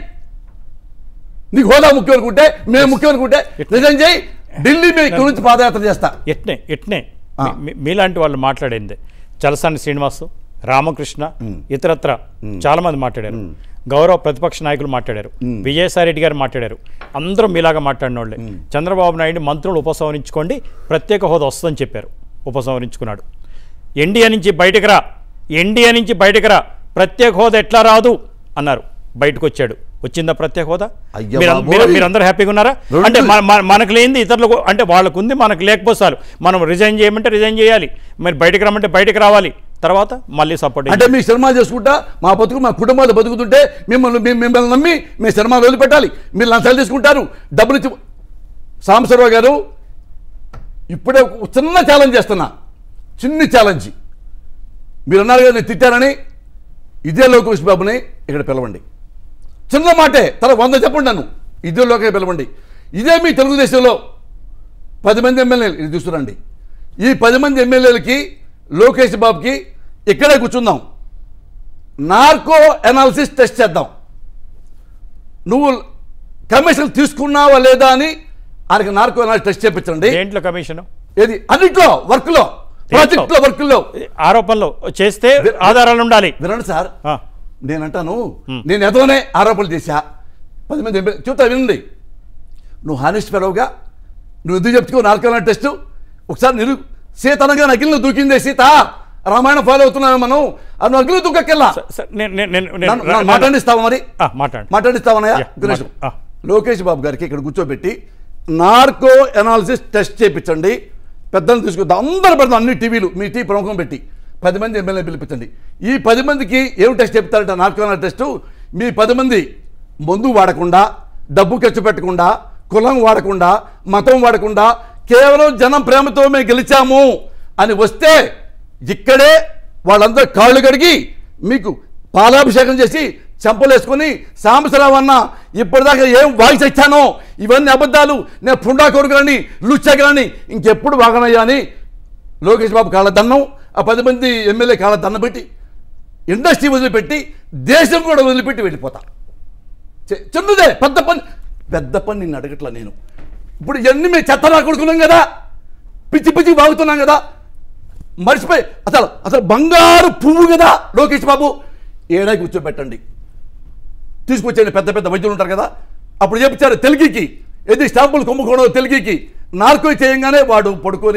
నీకు హోదా ముఖ్యం అనుకుంటే మేము ముఖ్యం అనుకుంటే రిజైన్ చేయి ఢిల్లీ మీ ఇక్కడి నుంచి పాదయాత్ర చేస్తా ఎట్నే ఎట్నే ఆ. మీ- మీ- మీలాంటి వాళ్ళు మాట్లాడింది చలసాని శ్రీనివాసు రామకృష్ణ ఇతరత్ర చాలా మంది మాట్లాడారు గౌరవ ప్రతిపక్ష నాయకులు మాట్లాడారు విజయసాయి రెడ్డి గారు మాట్లాడారు అందరూ మీలాగా మాట్లాడిన వాళ్ళే చంద్రబాబు నాయుడు మంత్రులు ఉపసంహరించుకోండి ప్రత్యేక హోదా వస్తుందని చెప్పారు ఉపసంహరించుకున్నాడు ఎన్డీఏ నుంచి బయటకు రా ఎన్డీఏ నుంచి బయటకు రా ప్రత్యేక హోదా ఎట్లా రాదు అన్నారు బయటకు వచ్చాడు వచ్చిందా ప్రత్యేక హోదా అయ్య మీరు- బాబోయ్. మీరు- మీరందరూ హ్యాపీగా ఉన్నారా రెండు- అంటే మన- మన- మనకు లేనిది ఇతరులకు అంటే వాళ్ళకు ఉంది మనకు లేకపోతే చాలు మనం రిజైన్ చేయమంటే రిజైన్ చేయాలి మరి బయటకు రమ్మంటే బయటకు రావాలి తర్వాత మళ్ళీ సపోర్ట్ అంటే మీ సినిమాలు చేసుకుంటా మా బతుకు మా కుటుంబాలు బతుకుతుంటే మిమ్మల్ని మేము మిమ్మల్ని నమ్మి మీ సినిమాలు వదిలిపెట్టాలి మీరు లంచాలు తీసుకుంటారు డబ్బులు ఇచ్చి సాంబశివరావు గారు ఇప్పుడే ఒక చిన్న ఛాలెంజ్ చేస్తున్నా చిన్ని ఛాలెంజ్ మీరు అన్నారు కదా నేను తిట్టానని ఇదే లోకేష్ బాబుని ఇక్కడ పిలవండి చిన్న మాటే తర్వాత వంద చెప్పండి నన్ను ఇదే లోకే పిలవండి ఇదే మీ తెలుగుదేశంలో పది మంది ఎమ్మెల్యేలు ఇది తీసుకురండి ఈ పది మంది ఎమ్మెల్యేలకి లోకేష్ బాబుకి ఇక్కడే కూర్చుందాం నార్కో అనాలిసిస్ టెస్ట్ చేద్దాం నువ్వు కమిషన్ తీసుకున్నావా లేదా అని ఆయనకి నార్కో అనాలిసిస్ టెస్ట్ చేపించండి దేంట్లో కమిషన్ ఏది అన్నిట్లో వర్క్లో ప్రాజెక్ట్లో వర్క్లో ఆరోపణలు చేస్తే ఆధారాలు ఉండాలి వినండి సార్ ఆ, నేనంటాను నేను ఎదవనే ఆరోపణలు చేశా పది మంది ఎమ్మెల్యే చెబుతా వినండి నువ్వు హానెస్ట్ ఫెలోగా నువ్వు ఎందుకు చెప్తుకో నాలుగు టెస్ట్ ఒకసారి నిరు సీత అనగా నగిలిన దూకిందే సీత రామాయణం ఫాలో అవుతున్నావు మనం ఆ నగిలి దూకెళ్ళా స- స- నేను నేను- నేను- నేను- నన్ను మాట్లాడిస్తావా మరి ఆ, మాట్లాడండి మాట్లాడిస్తావనయ్యా యా, ఒక్క నిమిషం. ఆ. లోకేష్ బాబు గారికి ఇక్కడ కూర్చోబెట్టి నార్కో అనాలిసిస్ టెస్ట్ చేయించండి పెద్దలు తీసుకొద్దాం అందరూ పెడతాం అన్ని టీవీలు మీ టీవీ ప్రముఖం పెట్టి పది మంది ఎమ్మెల్యే పిలిపించండి ఈ పది మందికి ఏం టెస్ట్ చెప్తారంట నార్కో అనాలిసిస్ టెస్ట్ మీ పది మంది మందు వాడకుండా డబ్బు ఖర్చు పెట్టకుండా కులం వాడకుండా మతం వాడకుండా కేవలం జనం ప్రేమతో మేము గెలిచాము అని వస్తే ఇక్కడే వాళ్ళందరూ కాళ్ళు కడిగి మీకు పాలాభిషేకం చేసి చెంపలేసుకొని సాంబశరావు అన్న ఇప్పటిదాకా ఏం వాగి చచ్చానో ఇవన్నీ అబద్ధాలు నేను పుండా కొడుకులని లుచ్చగలని ఇంకెప్పుడు వాగనయ్యా అని లోకేష్ బాబు కాళ్ళ దండం ఆ పది మంది ఎమ్మెల్యే కాళ్ళ దండం పెట్టి ఇండస్ట్రీ వదిలిపెట్టి దేశం కూడా వదిలిపెట్టి వెళ్ళిపోతా చి- చిన్నదే పెద్ద పని పెద్ద పని నిన్ను అడగట్లా నేను ఇప్పుడు ఇవన్నీ మేము చెత్త రాకొడుకున్నాం కదా పిచ్చి పిచ్చి బాగుతున్నాం కదా మర్చిపోయి అసలు అసలు బంగారు పువ్వు కదా లోకేష్ బాబు ఏడా కూర్చోబెట్టండి తీసుకొచ్చేయండి పెద్ద పెద్ద వైద్యులు ఉంటారు కదా అప్పుడు చెప్తారు తెలుగుకి ఏది స్టాంపులు కొమ్ముకోవడం తెలుగుకి నార్కో చేయంగానే వాడు పడుకొని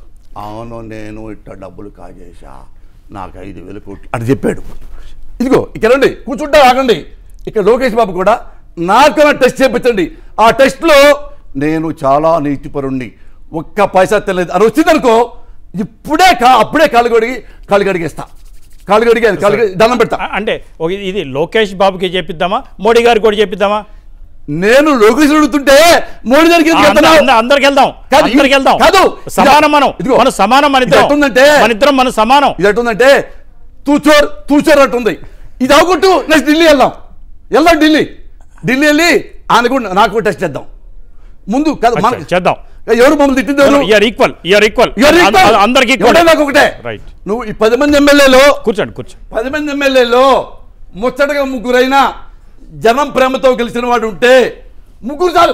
అవును నేను ఇట్ట డబ్బులు కాజేశా నాకు ఐదు వేలు కోట్లు అని చెప్పాడు ఇదిగో ఇక్కడ రండి కూర్చుంటా ఆగండి ఇక్కడ లోకేష్ బాబు కూడా నార్కో టెస్ట్ చేయించండి ఆ టెస్ట్లో నేను చాలా నీతిపరుణ్ణి ఒక్క పైసా తెలియదు అని వచ్చిందనుకో ఇప్పుడే కా అప్పుడే కాలు కడిగి కాలు కడిగేస్తా కాలు కడిగి కాలు కడిగి దండం పెడతా ఆ, అంటే ఒక- ఇది లోకేష్ బాబుకి చెప్పిద్దామా మోడీ గారికి కూడా చెప్పిద్దామా నేను లోకేష్ అడుగుతుంటే మోడీ గారికి ఎందుకు అందరూ- వెళ్తున్నావు? అందరూ- అందరికి వెళ్దాం కాదు, అందరికి వెళ్దాం కాదు. సమానం మనం ఇదిగో. మన సమానం మన ఇది ఇద్దరం ఎట్టుందంటే మన ఇద్దరం మన సమానం ఇది ఎట్టుందంటే తూచోర్ తూచోర్ అట్టుంది ఇది అవగొట్టు నెక్స్ట్ ఢిల్లీ వెళ్దాం వెళ్దాం ఢిల్లీ ఢిల్లీ వెళ్ళి ఆయన కూడా నాకు టెస్ట్ చేద్దాం ముందు కాదు మన అచ్చా, చేద్దాం ఎవరు మమ్మల్ని తిట్టింది ఎవరు you're equal you're equal You're equal. అందరికి ఎవడే నాకు ఒకటే రైట్ నువ్వు ఈ పది మంది ఎమ్మెల్యేలో కూర్చోండి కూర్చోండి పది మంది ఎమ్మెల్యేలో ముచ్చటగా ముగ్గురైనా జనం ప్రేమతో గెలిచిన వాడు ఉంటే ముగ్గురు చాలు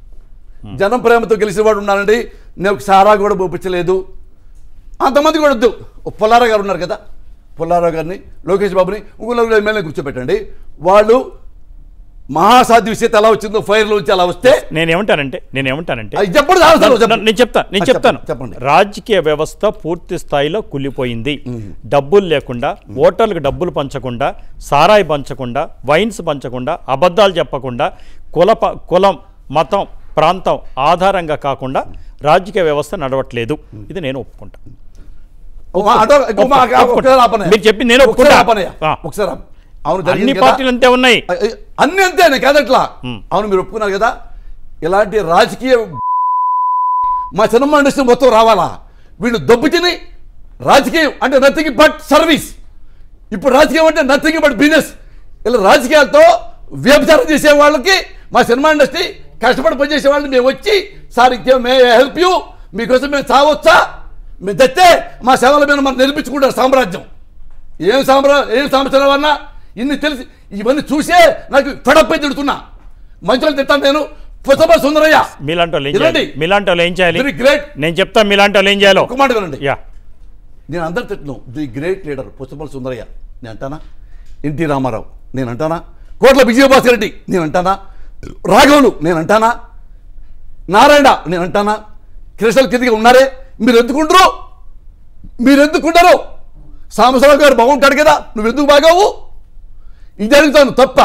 జనం ప్రేమతో గెలిచిన వాడు ఉన్నానండి నేను ఒక సారా కూడా పోపించలేదు అంతమంది కూడా వద్దు ఓ పుల్లారావు గారు ఉన్నారు కదా పుల్లారావు గారిని లోకేష్ బాబుని ఇంకో ఎమ్మెల్యే కూర్చోబెట్టండి వాళ్ళు మహాసాధ్య విషయత ఎలా వచ్చిందో ఫైర్లో వచ్చి అలా వస్తే నేనేమంటానంటే నేనేమంటానంటే అది చెప్పండి చాలు, చాలు, నన్ను- చెప్పండి. నేను చెప్తా నేను ఆ, చెప్తాను చెప్పండి, చెప్పండి. రాజకీయ వ్యవస్థ పూర్తి స్థాయిలో కుళ్ళిపోయింది డబ్బులు లేకుండా ఓటర్లకు డబ్బులు పంచకుండా సారాయి పంచకుండా వైన్స్ పంచకుండా అబద్ధాలు చెప్పకుండా కుల ప- కులం మతం ప్రాంతం ఆధారంగా కాకుండా రాజకీయ వ్యవస్థ నడవట్లేదు ఇది నేను ఒప్పుకుంటా ఓ, మా- అటో- ఇంకో మా- ఒప్పుకుంటా. ఒకసారి ఆపనయ్య. మీరు చెప్పింది నేను ఒకసారి ఒప్పుకుంటా. ఆపనయ్య. ఆ. ఒకసారి ఆపు. అవును అన్ని జరిగింది కదా. పార్టీలు అంతే ఉన్నాయి అ- అ- అన్ని అంతే నేను కాదట్లా అవును మీరు ఒప్పుకున్నారు కదా ఇలాంటి రాజకీయ మా సినిమా ఇండస్ట్రీ మొత్తం రావాలా వీళ్ళు దొబ్బు తిని రాజకీయం అంటే నథింగ్ బట్ సర్వీస్ ఇప్పుడు రాజకీయం అంటే నథింగ్ బట్ బిజినెస్ ఇలా రాజకీయాలతో వ్యభిచారం చేసే వాళ్ళకి మా సినిమా ఇండస్ట్రీ కష్టపడి పనిచేసే వాళ్ళని మేము వచ్చి సార్ ఇంకే మే హెల్ప్ యూ మీకోసం మేము చావచ్చా మేము తెస్తే మా సేవల మీద మనం నిలిపించుకుంటారు సామ్రాజ్యం ఏం సామ్రా ఏం సంవత్సరం అన్నా ఇన్ని తెలిసి ఇవన్నీ చూసే నాకు ఫెడప్ అయి తిడుతున్నా మంచి తిట్టాను నేను పుస్తక సుందరయ్య మీలాంటి వాళ్ళు ఏం చేయాలి వినండి. మీలాంటి వాళ్ళు ఏం చేయాలి వెరీ గ్రేట్ నేను చెప్తా మీలాంటి వాళ్ళు ఏం చేయాలో ఒక మాట వినండి యా నేను అందరు తిట్టను ది గ్రేట్ లీడర్ పుస్తపల సుందరయ్య నేను అంటానా ఎన్టీ రామారావు నేను అంటానా కోట్ల విజయభాస్కర్ రెడ్డి నేను అంటానా రాఘవులు నేను అంటానా నారాయణ నేను అంటానా కృష్ణల కిందకి ఉన్నారే మీరు ఎందుకుంటారు మీరు ఎందుకుంటారు సాంబశివరావు గారు బాగుంటాడు కదా నువ్వు ఎందుకు బాగావు ఇది అడుగుతాను తప్ప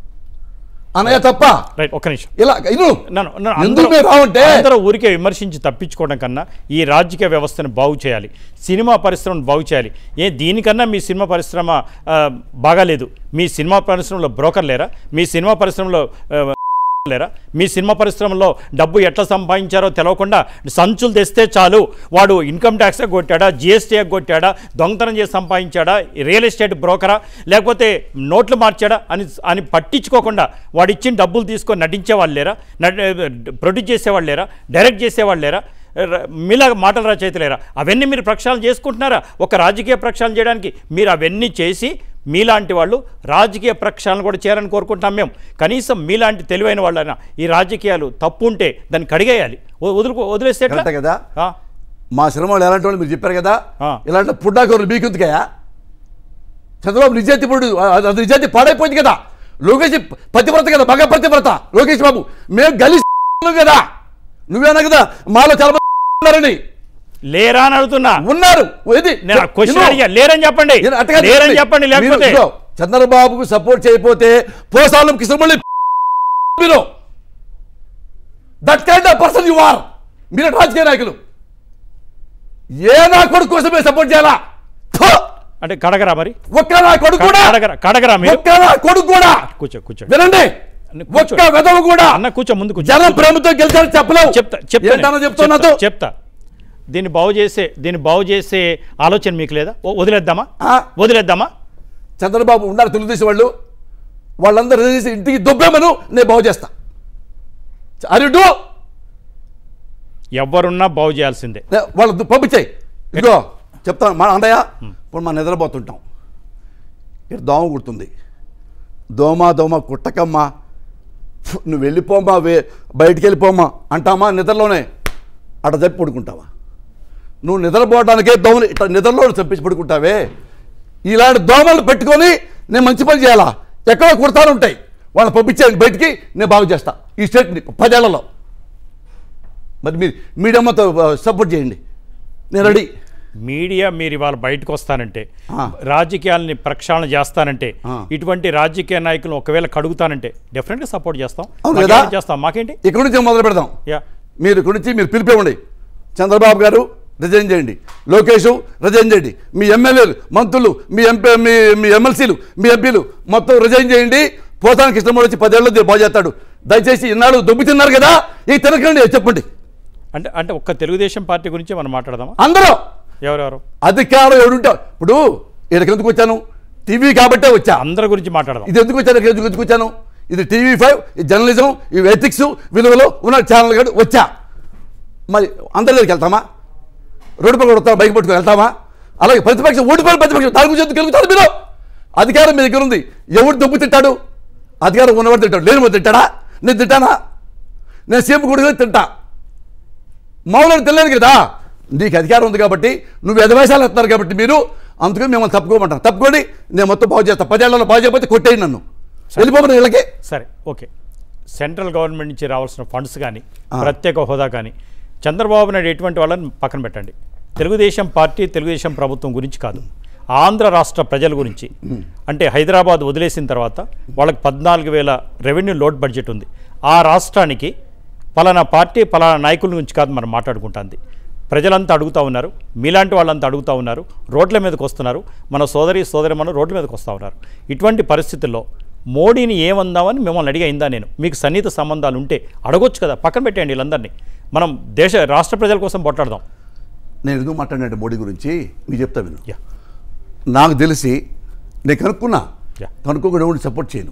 అన్నయ్య తప్ప రైట్ ఒక్క నిమిషం ఇలా ఇను నన్ను- నన్ను ఎందుకు అందరూ- మీరు రావంటే అందరూ ఊరికే విమర్శించి తప్పించుకోవడం కన్నా ఈ రాజకీయ వ్యవస్థను బాగు చేయాలి సినిమా పరిశ్రమను బాగు చేయాలి ఏ దీనికన్నా మీ సినిమా పరిశ్రమ ఆ, బాగాలేదు మీ సినిమా పరిశ్రమలో బ్రోకర్ లేరా మీ సినిమా పరిశ్రమలో ఆ, లేరా మీ సినిమా పరిశ్రమలో డబ్బు ఎట్లా సంపాదించారో తెలవకుండా సంచులు తెస్తే చాలు వాడు ఇన్కమ్ ట్యాక్స్ కొట్టాడా జిఎస్టీ కొట్టాడా దొంగతనం చేసి సంపాదించాడా రియల్ ఎస్టేట్ బ్రోకరా లేకపోతే నోట్లు మార్చాడా అని అని పట్టించుకోకుండా వాడు ఇచ్చిన డబ్బులు తీసుకొని నటించే వాళ్ళు లేరా ప్రొడ్యూస్ చేసేవాళ్ళు లేరా డైరెక్ట్ చేసేవాళ్ళు లేరా ర- మీలా మాటల రచయిత లేరా అవన్నీ మీరు ప్రక్షాళన చేసుకుంటున్నారా ఒక రాజకీయ ప్రక్షాళన చేయడానికి మీరు అవన్నీ చేసి మీలాంటి వాళ్ళు రాజకీయ ప్రక్షాళన కూడా చేయాలని కోరుకుంటాం మేము కనీసం మీలాంటి తెలివైన వాళ్ళైనా ఈ రాజకీయాలు తప్పు ఉంటే దాన్ని కడిగేయాలి వ- వదులుకో వదిలేస్తే ఎట్లా? కరెక్టే కదా ఆ, మా సినిమాలు ఎలాంటి వాళ్ళు మీరు చెప్పారు కదా ఆ. ఇలాంటి పుడ్డాకూరు మీకెందుకయ్యా చంద్రబాబు నిజాతి పడు అది అది నిజాతి పాడైపోయింది కదా లోకేష్ పతివ్రత కదా మగ పతివ్రత లోకేష్ బాబు మేము గలి కదా నువ్వేనా కదా మాలో చాలా మంది ఉన్నారని లేరా అని అడుగుతున్నా ఉన్నారు ఏది నేను క్వశ్చన్ ఇదిగో, అడిగా లేరని చెప్పండి నేను అట్టగా లేరని చెప్పండి మీరు లేకపోతే ఇదిగో, చంద్రబాబుకు సపోర్ట్ చేయకపోతే పోసాలం కృష్ణమల్లి మీరు that kind of person you are మీరు రాజకీయ నాయకులు ఏ నా కొడుకు కోసమే సపోర్ట్ చేయాలా ఫు! అంటే కడగరా మరి ఒక్క నా కొడుకు కూడా కడగరా కడగరా మీరు ఒక్క నా కొడుకు కూడా కూర్చో కూర్చో వినండి అన్న కూర్చో. ఒక్క వెదవు కూడా అన్న కూర్చో ముందు కూర్చో జనం ప్రేమతో గెలిచారు చెప్పలేవు చెప్తా చెప్తా ఏంటన్నా నేను. చెప్తావు చెప్తా, నాతో చెప్తా దీన్ని బాగు చేసే దీన్ని బాగు చేసే ఆలోచన మీకు లేదా ఓ- వదిలేద్దామా ఆ. వదిలేద్దామా చంద్రబాబు ఉన్నారు తెలుగుదేశం వాళ్ళు వాళ్ళందరూ చేసి ఇంటికి దుబ్బేమను నేను బాగు చేస్తా అరిడు ఎవరున్నా బాగు చేయాల్సిందే వాళ్ళు దు- పంపించాయి ఇదిగో చెప్తాను మా అన్నయ్య ఇప్పుడు మనం నిద్రపోతుంటాం ఇక్కడ దోమ కుడుతుంది దోమ దోమ కుట్టకమ్మా ఫు, నువ్వు వెళ్ళిపోమ్మా వే బయటికి వెళ్ళిపోమ్మా అంటామా నిద్రలోనే అట చెప్పి పడుకుంటావా నువ్వు నిద్రపోవడానికే దోమలు ఇట్లా నిద్రలో చంపించి పడుకుంటావే ఇలాంటి దోమలు పెట్టుకొని నేను మంచి పని చేయాలా ఎక్కడో కుడతాను ఉంటాయి వాళ్ళని పంపించేయండి బయటికి నేను బాగు చేస్తా ఈ స్టేట్ని పదేళ్లలో మరి మీరు మీడియమ్మతో సపోర్ట్ చేయండి నేను రెడీ మీడియా మీరు ఇవాళ బయటకు వస్తానంటే ఆ. రాజకీయాలని ప్రక్షాళన చేస్తానంటే ఆ. ఇటువంటి రాజకీయ నాయకులను ఒకవేళ కడుగుతానంటే డెఫినెట్గా సపోర్ట్ చేస్తాం అవును మాకేం కదా? చేస్తాం మాకేంటి ఇక్కడ నుంచి మొదలు పెడదాం యా మీరు ఇక్కడ నుంచి మీరు పిలిపివ్వండి చంద్రబాబు గారు రిజైన్ చేయండి లోకేష్ రిజైన్ చేయండి మీ ఎమ్మెల్యేలు మంత్రులు మీ ఎంపీ మీ మీ ఎమ్మెల్సీలు మీ ఎంపీలు మొత్తం రిజైన్ చేయండి పోతానికి ఇష్టం వచ్చి పదేళ్ళు బాగు చేస్తాడు దయచేసి ఇన్నాళ్ళు దొబ్బి తిన్నారు కదా ఈ తినకండి చెప్పండి అంటే అంటే ఒక్క తెలుగుదేశం పార్టీ గురించి మనం మాట్లాడదామా అందరూ ఎవరెవరు అధికారం ఎవడుంటా ఇప్పుడు ఇక్కడికి ఎందుకు వచ్చాను టీవీ కాబట్టే వచ్చా అందరి గురించి మాట్లాడదాం ఇది ఎందుకు వచ్చాను ఇక్కడ ఎందుకు వచ్చాను ఇది టీవీ ఫైవ్ ఇది జర్నలిజం ఇవి ఎథిక్స్ విలువలు ఉన్న ఛానల్ కాదు వచ్చా మరి అందరి దగ్గరికి వెళ్తామా రోడ్డు పక్కన కొడతాం బైక్ పట్టుకుని వెళ్తామా అలాగే ప్రతిపక్షం ఓడిపోయిన ప్రతిపక్షం దాని గురించి ఎందుకు గెలుగుతారు మీరు అధికారం మీ దగ్గర ఉంది ఎవడు దెబ్బ తింటాడు అధికారం ఉన్నవాడు తింటాడు లేని వాడు తింటాడా నేను తింటానా నేను సీఎం కొడుకు తింటా మామూలు తెలియదు కదా నీకు అధికారం ఉంది కాబట్టి నువ్వు ఎదవేశాలు ఎత్తున్నారు కాబట్టి మీరు అందుకని మిమ్మల్ని తప్పుకోమంటాను తప్పుకోండి నేను మొత్తం బాగు చేస్తాను పదేళ్లలో బాగు చేయకపోతే కొట్టేయండి నన్ను వెళ్ళిపోమని వీళ్ళకి సరే ఓకే సెంట్రల్ గవర్నమెంట్ నుంచి రావాల్సిన ఫండ్స్ కానీ ఆ. ప్రత్యేక హోదా కానీ చంద్రబాబు నాయుడు ఎటువంటి వాళ్ళని పక్కన పెట్టండి తెలుగుదేశం పార్టీ తెలుగుదేశం ప్రభుత్వం గురించి కాదు ఆంధ్ర రాష్ట్ర ప్రజల గురించి అంటే హైదరాబాద్ వదిలేసిన తర్వాత వాళ్ళకి పద్నాలుగు వేల రెవెన్యూ లోడ్ బడ్జెట్ ఉంది ఆ రాష్ట్రానికి పలానా పార్టీ పలానా నాయకుల గురించి కాదు మనం మాట్లాడుకుంటుంది ప్రజలంతా అడుగుతూ ఉన్నారు మీలాంటి వాళ్ళంతా అడుగుతూ ఉన్నారు రోడ్ల మీదకి వస్తున్నారు మన సోదరి సోదరి మన రోడ్ల మీదకి వస్తూ ఉన్నారు ఇటువంటి పరిస్థితుల్లో మోడీని ఏమందామని మిమ్మల్ని అడిగా అయిందా నేను మీకు సన్నిహిత సంబంధాలు ఉంటే అడగొచ్చు కదా పక్కన పెట్టేయండి వీళ్ళందరినీ మనం దేశ రాష్ట్ర ప్రజల కోసం పోట్లాడదాం నేను ఎందుకు మాట్లాడినట్టు మోడీ గురించి మీకు చెప్తా విను యా నాకు తెలిసి నేను కనుక్కున్నా Yeah. కనుక్కోకుండా ఎవరిని సపోర్ట్ చేయను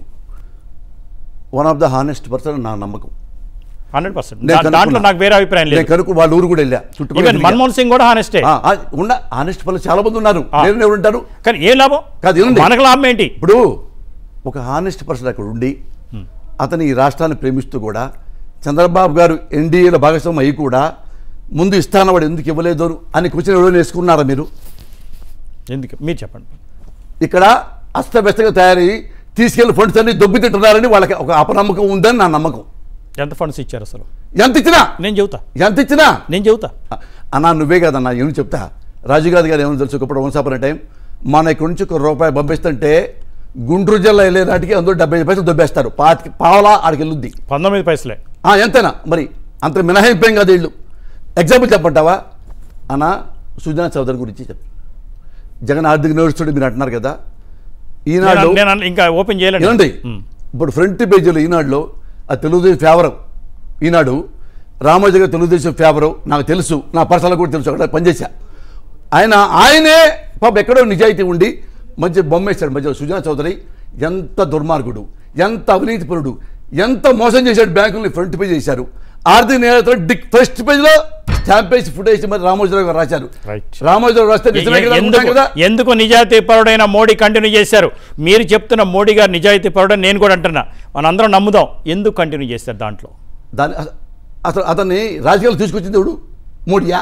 one of the honest person నా నమ్మకం హండ్రెడ్ పర్సెంట్ నేను దాంట్లో కనుక్కున్నా. నాకు వేరే అభిప్రాయం నేను లేదు కనుక్కు వాళ్ళ ఊరు కూడా వెళ్ళా చుట్టుపక్కల ఈవెన్ తిరిగా. మన్మోహన్ సింగ్ కూడా హానెస్టే ఆ, ఆ, ఉన్న హానెస్ట్ పనులు చాలా మంది ఉన్నారు ఆ. నేను ఎవరు ఉంటారు కానీ ఏ లాభం కాదు, ఏముంది? మనకు లాభం ఏంటి ఇప్పుడు ఒక హానెస్ట్ పర్సన్ అక్కడ ఉండి అతను ఈ రాష్ట్రాన్ని ప్రేమిస్తూ కూడా చంద్రబాబు గారు ఎన్డీఏలో భాగస్వామి అయ్యి కూడా ముందు ఇస్తానవాడు ఎందుకు ఇవ్వలేదు అని క్వశ్చన్ ఎవరైనా వేసుకున్నారా మీరు ఎందుకు మీరు చెప్పండి ఇక్కడ అస్తవ్యస్తగా తయారయ్యి తీసుకెళ్లి ఫండ్స్ అన్ని దొబ్బి తింటున్నారని వాళ్ళకి ఒక అపనమ్మకం ఉందని నా నమ్మకం ఎంత ఫండ్స్ ఇచ్చారు అసలు ఎంత ఇచ్చినా నేను చెబుతా ఎంత ఇచ్చినా నేను చెబుతా అన్నా నువ్వే కదన్నా ఏమి చెప్తా రాజుగారి గారు ఏమని తెలుసు ఒకప్పుడు వన్సాపన టైం మన ఇక్కడి నుంచి ఒక రూపాయి పంపిస్తుంటే గుంటూరు జిల్లా వెళ్ళే నాటికి అందులో డెబ్బై ఐదు పైసలు దొబ్బేస్తారు పాతికి పావలా ఆడికి వెళ్ళుద్ది పంతొమ్మిది పైసలే ఆ, ఎంతేనా మరి అంత మినహాయింపేం కాదు వీళ్ళు ఎగ్జాంపుల్ చెప్పంటావా అన్న సుజనా చౌదరి గురించి చెప్పు జగన్ ఆర్థిక నేర్చుడు మీరు అంటున్నారు కదా ఈనాడు నేను- నేను అన్న- ఇంకా ఓపెన్ చేయలేండి ఏమండి ఉమ్. ఇప్పుడు ఫ్రంట్ పేజీలో ఈనాడులో ఆ తెలుగుదేశం ఫేవర్ ఈనాడు రామోజీ గారు తెలుగుదేశం ఫేవరు నాకు తెలుసు నా పర్సనల్ కూడా తెలుసు అక్కడ పనిచేశా ఆయన ఆయనే పాప ఎక్కడో నిజాయితీ ఉండి మంచి బొమ్మ వేశాడు మధ్యలో సుజనా చౌదరి ఎంత దుర్మార్గుడు ఎంత అవినీతిపరుడు ఎంత మోసం చేశాడు బ్యాంకుల్ని ఫ్రంట్ పేజ్ చేశారు ఆర్థిక నేతలు డిక్ ఫస్ట్ పేజ్లో స్టాంప్ వేసి ఫుట్ వేసి మరి రామోజీరావు గారు రాశారు Right. రామోజీరావు రాస్తే నిజమే కదా అనుకుంటాం ఎందుకు కదా ఎందుకు నిజాయితీ పరుడైన మోడీ కంటిన్యూ చేశారు మీరు చెప్తున్న మోడీ గారు నిజాయితీ పరుడు నేను కూడా అంటున్నా మనందరం నమ్ముదాం ఎందుకు కంటిన్యూ చేశారు దాంట్లో దాని అస- అసలు అతన్ని రాజకీయాలు తీసుకొచ్చింది ఎవడు మోడీయా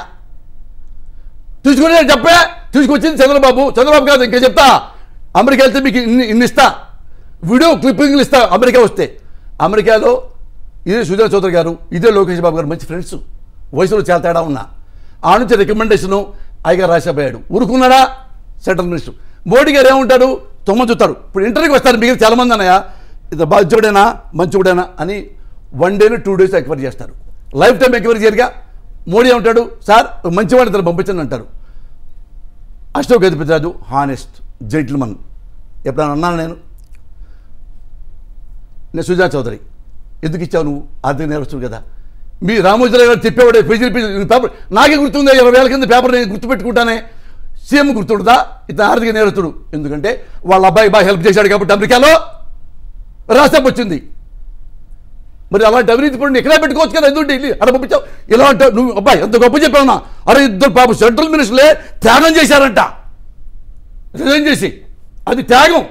తీసుకుని నేను చెప్పే తీసుకొచ్చింది చంద్రబాబు చంద్రబాబు కాదు ఇంకా చెప్తా అమెరికా వెళ్తే మీకు ఇన్ని ఇన్ని ఇస్తా వీడియో క్లిప్పింగ్లు ఇస్తా అమెరికా వస్తే అమెరికాలో ఇదే సుజనా చౌదరి గారు ఇదే లోకేష్ బాబు గారు మంచి ఫ్రెండ్స్ వయసులో చాలా తేడా ఉన్నా ఆ నుంచి రికమెండేషను అయ్యగా రాసిపోయాడు ఊరుకున్నాడా సెంట్రల్ మినిస్టర్ మోడీ గారు ఏముంటాడు తొమ్మ చూస్తారు ఇప్పుడు ఇంటర్వ్యూకి వస్తారు మిగిలిన చాలామంది అన్నయ్య ఇది బాధ్యుడేనా మంచివాడేనా అని వన్ డేను టూ డేస్ ఎక్వైరీ చేస్తారు లైఫ్ టైం ఎక్వైరీ చేయరుగా మోడీ ఏమంటాడు సార్ మంచివాడిని ఇతను పంపించండి అంటారు అశోక్ గజపతిరాజు హానెస్ట్ జెంటిల్మన్ ఎప్పుడైనా అన్నాను నేను నేను సుజా చౌదరి ఎందుకు ఇచ్చావు నువ్వు ఆర్థిక నేరస్తుడు కదా మీ రామోజీరావు గారు చెప్పేవాడే పేజీ పేజీ పేపర్ నాకే గుర్తుంది ఇరవై వేల కింద పేపర్ నేను గుర్తుపెట్టుకుంటానే సీఎం గుర్తుండదా ఇతను ఆర్థిక నేరస్తుడు ఎందుకంటే వాళ్ళ అబ్బాయి బాగా హెల్ప్ చేశాడు కాబట్టి అమెరికాలో రాష్ట్రం వచ్చింది మరి అలాంటి అవినీతి పనులు ఎక్కడ పెట్టుకోవచ్చు కదా ఎందుకు ఢిల్లీ అక్కడ పంపించావు ఇలా అంటావు నువ్వు అబ్బాయి ఎంత గొప్ప చెప్పావునా అరే ఇద్దరు పాపం సెంట్రల్ మినిస్టర్లే త్యాగం చేశారంట రిజైన్ చేసి అది త్యాగం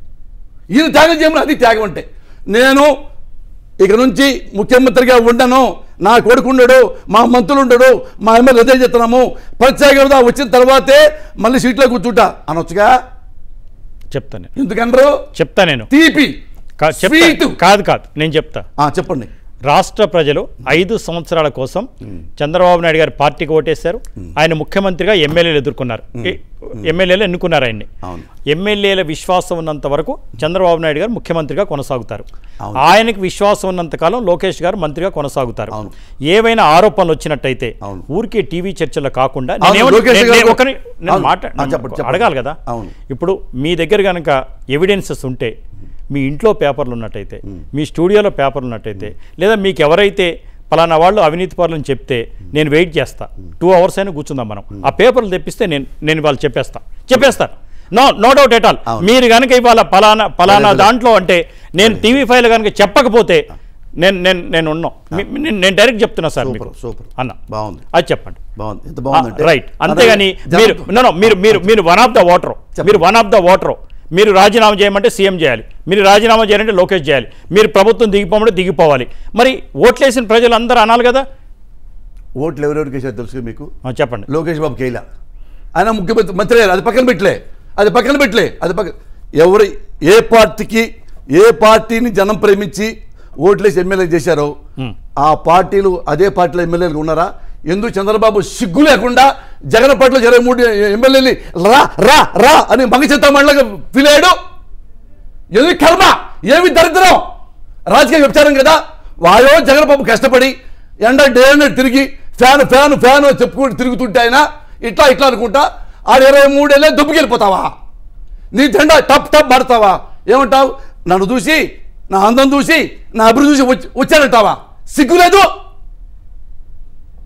ఈయన త్యాగం చేయమని అది త్యాగం అంటే నేను ఇక నుంచి ముఖ్యమంత్రిగా ఉండను నా కొడుకు ఉండడు మా మంత్రులు ఉండడు మా ఎమ్మెల్యే రిజైన్ చేస్తున్నాము ప్రత్యేక హోదా వచ్చిన తర్వాతే మళ్ళీ సీట్లో కూర్చుంటా అనొచ్చుగా చెప్తాను నేను ఎందుకనరు చెప్తా నేను తీపి కా- చెప్తా స్వీట్ కాదు కాదు నేను చెప్తా ఆ, చెప్పండి రాష్ట్ర ప్రజలు ఐదు సంవత్సరాల కోసం చంద్రబాబు నాయుడు గారి పార్టీకి ఓటేశారు ఆయన ముఖ్యమంత్రిగా ఎమ్మెల్యేలు ఎదుర్కొన్నారు ఏ- ఎమ్మెల్యేలు ఎన్నుకున్నారు ఆయన్ని అవును. ఎమ్మెల్యేల విశ్వాసం ఉన్నంత వరకు చంద్రబాబు నాయుడు గారు ముఖ్యమంత్రిగా కొనసాగుతారు అవును. ఆయనకి విశ్వాసం ఉన్నంత కాలం లోకేష్ గారు మంత్రిగా కొనసాగుతారు అవును. ఏవైనా ఆరోపణలు వచ్చినట్టయితే అవును. ఊరికే టీవీ చర్చలో కాకుండా అవును, నేనేమో- లోకేష్ నేను- గారు నేను ఒకరి- నేను అవును. మాట ఆ, చెప్పండి, చెప్పండి. అడగాలి కదా అవును. ఇప్పుడు మీ దగ్గర కనుక ఎవిడెన్సెస్ ఉంటే మీ ఇంట్లో పేపర్లు ఉన్నట్టయితే మీ స్టూడియోలో పేపర్లు ఉన్నట్టయితే లేదా మీకు ఎవరైతే పలానా వాళ్ళు అవినీతి పరులని చెప్తే నేను వెయిట్ చేస్తా టూ అవర్స్ అయినా కూర్చుందాం మనం ఆ పేపర్లు తెప్పిస్తే నేను నేను వాళ్ళు చెప్పేస్తా చెప్పేస్తాను no no doubt at all అవును. మీరు కనుక ఇవాళ పలానా పలానా అదే, అదే. దాంట్లో అంటే నేను టీవీ ఫైల్ కనుక చెప్పకపోతే నేను నేను నేను ఉన్నాం మీ- నేను నేను డైరెక్ట్ చెప్తున్నా సార్ సూపర్ మీకు సూపర్ అన్న బాగుంది అది చెప్పండి బాగుంది ఎంత బాగుందంటే రైట్ అంతేగాని జనం- మీరు no, no, మీరు మీరు మీరు వన్ ఆఫ్ ద వాటర్ చెప్పండి. మీరు వన్ ఆఫ్ ద వాటర్ మీరు రాజీనామా చేయమంటే సీఎం చేయాలి మీరు రాజీనామా చేయాలంటే లోకేష్ చేయాలి మీరు ప్రభుత్వం దిగిపోమంటే దిగిపోవాలి మరి ఓట్లేసిన ప్రజలు అందరూ అనాలి కదా ఓట్లు ఎవరెవరికి వేసారు తెలుసు మీకు ఆ, చెప్పండి లోకేష్ బాబు కేలా ఆయన ముఖ్యమంత్రి మంత్రి అయ్యారు అది పక్కన పెట్టలే అది పక్కన పెట్టలే అది పక్కన ఎవరు ఏ పార్టీకి ఏ పార్టీని జనం ప్రేమించి ఓట్లేసి ఎమ్మెల్యే చేశారో ఆ పార్టీలు అదే పార్టీలో ఎమ్మెల్యేలు ఉన్నారా ఎందుకు చంద్రబాబు సిగ్గు లేకుండా జగన్ పార్టీలో ఇరవై మూడు ఎమ్మెల్యేని రా రా రా అని మగచేత మళ్ళగా ఫీల్ అయ్యాడు ఎందుకు కర్మ ఏమి దరిద్రం రాజకీయ వ్యభిచారం కదా వాయో జగన్ బాబు కష్టపడి ఎండ డే అండ్ తిరిగి ఫ్యాన్ ఫ్యాన్ ఫ్యాన్ అని చెప్పుకుంటూ తిరుగుతుంటే ఆయన ఇట్లా ఇట్లా అనుకుంటా ఆడు ఇరవై మూడేళ్ళే దుబ్బుకెళ్ళిపోతావా నీ జెండా టప్ టప్ పడతావా ఏమంటావు నన్ను చూసి నా అందం చూసి నా అభివృద్ధి చూసి వచ్చి వచ్చానంటావా సిగ్గు లేదు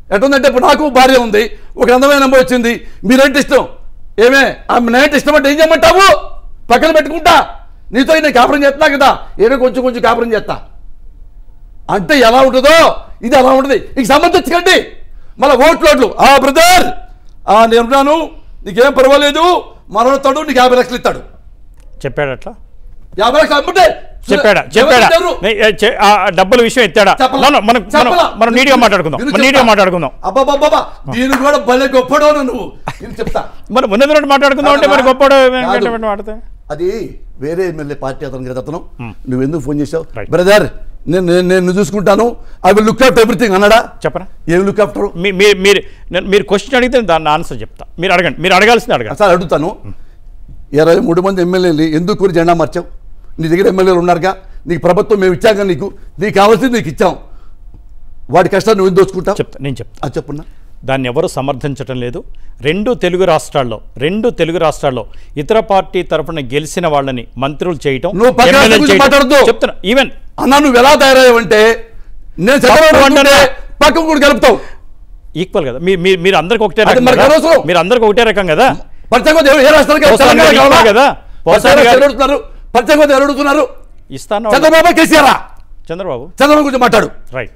ఎట్టుందంటే ఇప్పుడు నాకు భార్య ఉంది ఒక అందమైన అమ్మాయి వచ్చింది మీరేంటి ఇష్టం ఏమే ఆమె నేంటి ఇష్టం అంటే ఏం చేయమంటావు పక్కన పెట్టుకుంటా నీతో నేను కాపురం చేస్తున్నా కదా ఏదో కొంచెం కొంచెం కాపురం చేస్తా అంటే ఎలా ఉంటుందో ఇది అలా ఉంటుంది ఇక సంబంధించకండి మళ్ళీ ఓట్లోట్లు ఆ బ్రదర్ ఆ నేనున్నాను నీకేం పర్వాలేదు మరణతాడు నీకు యాభై లక్షలు ఇస్తాడు చెప్పాడు అట్లా యాభై లక్షలు అమ్ముంటే చెప్పాడా చెప్పాడా ఎవరు? నే- ఏ, చె- ఆ డబ్బుల విషయం ఎత్తాడా చెప్పలా. మనం మనం మనం- చెప్పలా. మనం నీట్గా మాట్లాడుకుందాం నేను మనం నీట్గా చెప్తా. మాట్లాడుకుందాం అబ్బబ్బబ్బబ్బా దీని కూడా భలే గొప్పడో నువ్వు నేను చెప్తా మనం ముందు నుండి మాట్లాడుకుందాం అంటే మరి గొప్ప కాదు. మాట్లాడితే అది వేరే ఎమ్మెల్యే పార్టీ అతను కదా అతను నువ్వు ఎందుకు ఫోన్ చేసావు Right. బ్రదర్ నేను నేను నేను చూసుకుంటాను I will look after everything అన్నాడా చెప్పరా ఏం లుక్ ఆఫ్టర్ మీ- మీ- మీరు నేను- మీరు క్వశ్చన్ అడిగితే దాన్ని ఆన్సర్ చెప్తా మీరు అడగండి మీరు అడగాల్సింది అడగండి సార్ అడుగుతాను ఇరవై మూడు మంది ఎమ్మెల్యేలు ఎందుకు కొని జెండా మార్చావు నీ దగ్గర ఎమ్మెల్యేలు ఉన్నారుగా నీకు ప్రభుత్వం మేము ఇచ్చాక నీకు నీకు కావాల్సింది నీకు ఇచ్చాం వాడి కష్టాన్ని నువ్వు ఎందుకు దోచుకుంటావు చెప్తా నేను చెప్తా అది చెప్పున్నా దాన్ని ఎవరు సమర్థించటం లేదు రెండు తెలుగు రాష్ట్రాల్లో రెండు తెలుగు రాష్ట్రాల్లో ఇతర పార్టీ తరఫున గెలిచిన వాళ్ళని మంత్రులు చేయటం నువ్వు పక్క రాష్ట్రం ఎమ్మెల్యేలు గురించి చేయటం. మాట్లాడొద్దు. చెప్తున్నా ఈవెన్ అన్నా నువ్వు ఎలా తయారయ్యావంటే నేను చదవడం తప్పు అంటే అంటున్నా. పక్కకు కూడా కలుపుతావు ఈక్వల్ కదా మీరు మీరు మీరు అందరికి ఒకటే అది రకం మనకు కదా? అనవసరం. మీరు అందరికి ఒకటే రకం కదా పరిచయం కొద్ది ఏ రాష్ట్రానికి పోసాని తెలంగాణ గారు కావాలా? ఇస్తారు కదా? పోసాని పరిచయం కొద్ది గారు- ఎవరు అడుగుతున్నారు పరిచయం కొద్ది ఎవరు అడుగుతున్నారు ఇస్తాను చంద్రబాబు కేసీఆర్ చంద్రబాబు చంద్రబాబు గురించి మాట్లాడు రైట్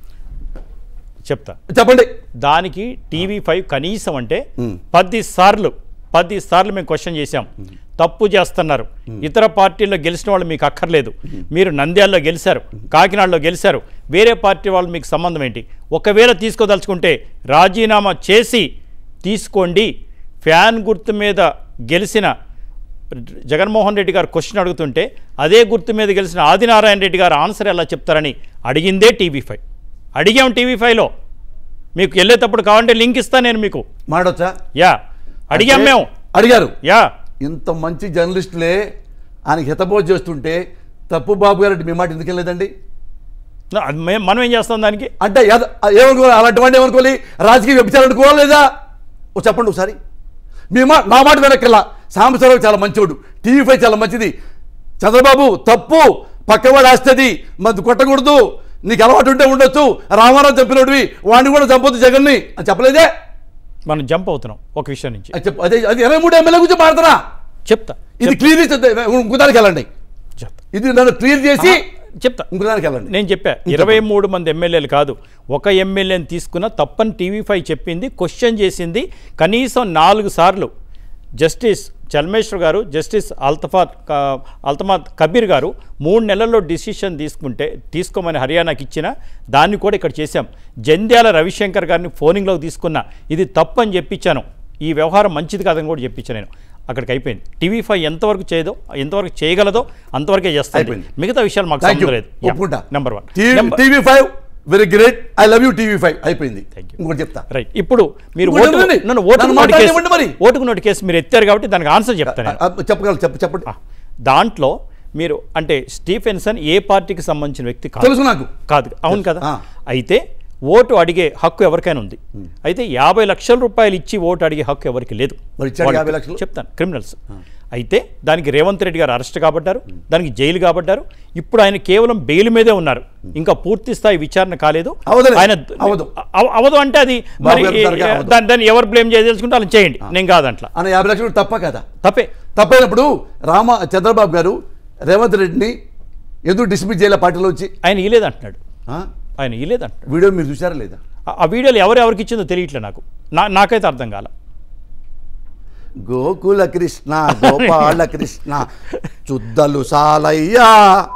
చెప్తా చెప్పండి దానికి టీవీ ఫైవ్ కనీసం అంటే మ్. పది సార్లు పది సార్లు మేము క్వశ్చన్ చేశాం తప్పు చేస్తున్నారు ఇతర పార్టీల్లో గెలిచిన వాళ్ళు మీకు అక్కర్లేదు మీరు నంద్యాలలో గెలిచారు కాకినాడలో గెలిచారు వేరే పార్టీ వాళ్ళు మీకు సంబంధం ఏంటి ఒకవేళ తీసుకోదలుచుకుంటే రాజీనామా చేసి తీసుకోండి ఫ్యాన్ గుర్తు మీద గెలిచిన జగన్మోహన్ రెడ్డి గారు క్వశ్చన్ అడుగుతుంటే అదే గుర్తు మీద గెలిచిన ఆదినారాయణ రెడ్డి గారు ఆన్సర్ ఎలా చెప్తారని అడిగిందే టీవీ ఫైవ్ అడిగాం టీవీ ఫైవ్లో మీకు వెళ్ళేటప్పుడు కావాలంటే లింక్ ఇస్తా నేను మీకు మాడొచ్చా యా అడిగాం అంటే మేము అడిగారు యా ఇంత మంచి జర్నలిస్టులే ఆయనకి హితబోధ చేస్తుంటే తప్పు బాబు గారు మీ మాట ఎందుకు వెళ్ళలేదండి నా- అది మే- మనం ఏం చేస్తాం దానికి అంటే ఎద- ఏమనుకోవాలి అలాంటి వాడిని ఏమనుకోవాలి రాజకీయ వ్యభిచారం అనుకోవాలి లేదా ఓ చెప్పండి ఒకసారి మీ మా నా మాట వెనక్కెళ్ళా సాంబశివరావు చాలా మంచివాడు టీవీ ఫైవ్ చాలా మంచిది చంద్రబాబు తప్పు పక్కవాడు ఆస్తుంది మంది కొట్టకూడదు నీకు అలవాటు ఉంటే ఉండొచ్చు రామారావు చంపినోడివి వాడిని కూడా చంపొద్దు జగన్ని అని చెప్పలేదే మనం జంప్ అవుతున్నాం ఒక విషయం నుంచి అది చెప్పు అదే అది ఇరవై మూడు ఎమ్మెల్యే గురించి మాడుతున్నా చెప్తా ఇది క్లియర్ ఇంకోదానికి వెళ్ళండి చెప్తా ఇది నన్ను క్లియర్ చేసి చెప్తా ఇంకోదానికి వెళ్ళండి నేను చెప్పా ఇరవై మూడు మంది ఎమ్మెల్యేలు కాదు ఒక ఎమ్మెల్యేని తీసుకున్న తప్పని టీవీ ఫైవ్ చెప్పింది క్వశ్చన్ చేసింది కనీసం నాలుగు సార్లు జస్టిస్ చల్మేశ్వర్ గారు జస్టిస్ అల్తఫాత్ క- అల్తమాత్ కబీర్ గారు మూడు నెలల్లో డిసిషన్ తీసుకుంటే తీసుకోమని హర్యానాకి ఇచ్చిన దాన్ని కూడా ఇక్కడ చేశాం జంధ్యాల రవిశంకర్ గారిని ఫోనింగ్లోకి తీసుకున్నా ఇది తప్పు అని చెప్పించాను ఈ వ్యవహారం మంచిది కాదని కూడా చెప్పించాను నేను అక్కడికి అయిపోయింది టీవీ ఫైవ్ ఎంతవరకు చేయదో ఎంతవరకు చేయగలదో అంతవరకే చేస్తాయి అయిపోయింది. మిగతా విషయాలు మాకు థ్యాంక్ యూ సంబంధం లేదు ఒప్పుకుంటా number one TV five very great I love you TV five అయిపోయింది Thank you. ఇంకోటి చెప్తా రైట్ ఇప్పుడు మీరు ఇంకోటి ఓటు ఉండండి. నన్ను ఓటుకు నన్ను నోటు కేసు మాట్లాడనివ్వండి మరి. ఓటుకు నోటు కేసు మీరు ఎత్తారు కాబట్టి దానికి ఆన్సర్ చెప్తాను నేను. ఆ, చెప్పగలరు చెప్ప చెప్పండి ఆ, దాంట్లో మీరు అంటే స్టీఫెన్సన్ ఏ పార్టీకి సంబంధించిన వ్యక్తి కాదు తెలుసు నాకు కాదు అవును కదా ఆ. అయితే ఓటు అడిగే హక్కు ఎవరికైనా ఉంది అయితే యాభై లక్షల రూపాయలు ఇచ్చి ఓటు అడిగే హక్కు ఎవరికి లేదు మరి ఇచ్చాడు వాళ్ళకి- 50 లక్షలు? చెప్తాను క్రిమినల్స్ అయితే దానికి రేవంత్ రెడ్డి గారు అరెస్ట్ కాబడ్డారు దానికి జైలు కాబడ్డారు ఇప్పుడు ఆయన కేవలం బెయిల్ మీదే ఉన్నారు ఇంకా పూర్తి స్థాయి విచారణ కాలేదు అవదులే. ఆయన అవదు. అవ- అవదు అంటే అది బాబు మరి గారు తరగా అవదు. దాన్ని దాన్ని ఎవరు బ్లేమ్ చేయదలుచుకుంటే అలా చేయండి నేను కాదంట్లా అన్న యాభై లక్షలు తప్ప కదా తప్పే తప్పైనప్పుడు రామ చంద్రబాబు గారు రేవంత్ రెడ్డిని ఎందుకు డిస్మిస్ చేయలే పార్టీలో వచ్చి ఆయన ఇలేదు అంటున్నాడు ఆ? ఆయన ఇలేదు అంటున్నాడు వీడియో మీరు చూసారా లేదా ఆ- ఆ వీడియోలు ఎవరు ఎవరికి ఇచ్చిందో తెలియట్లే నాకు నా నాకైతే అర్థం కాల గోకుల కృష్ణ గోపాల కృష్ణ చుద్దలు సాలయ్యా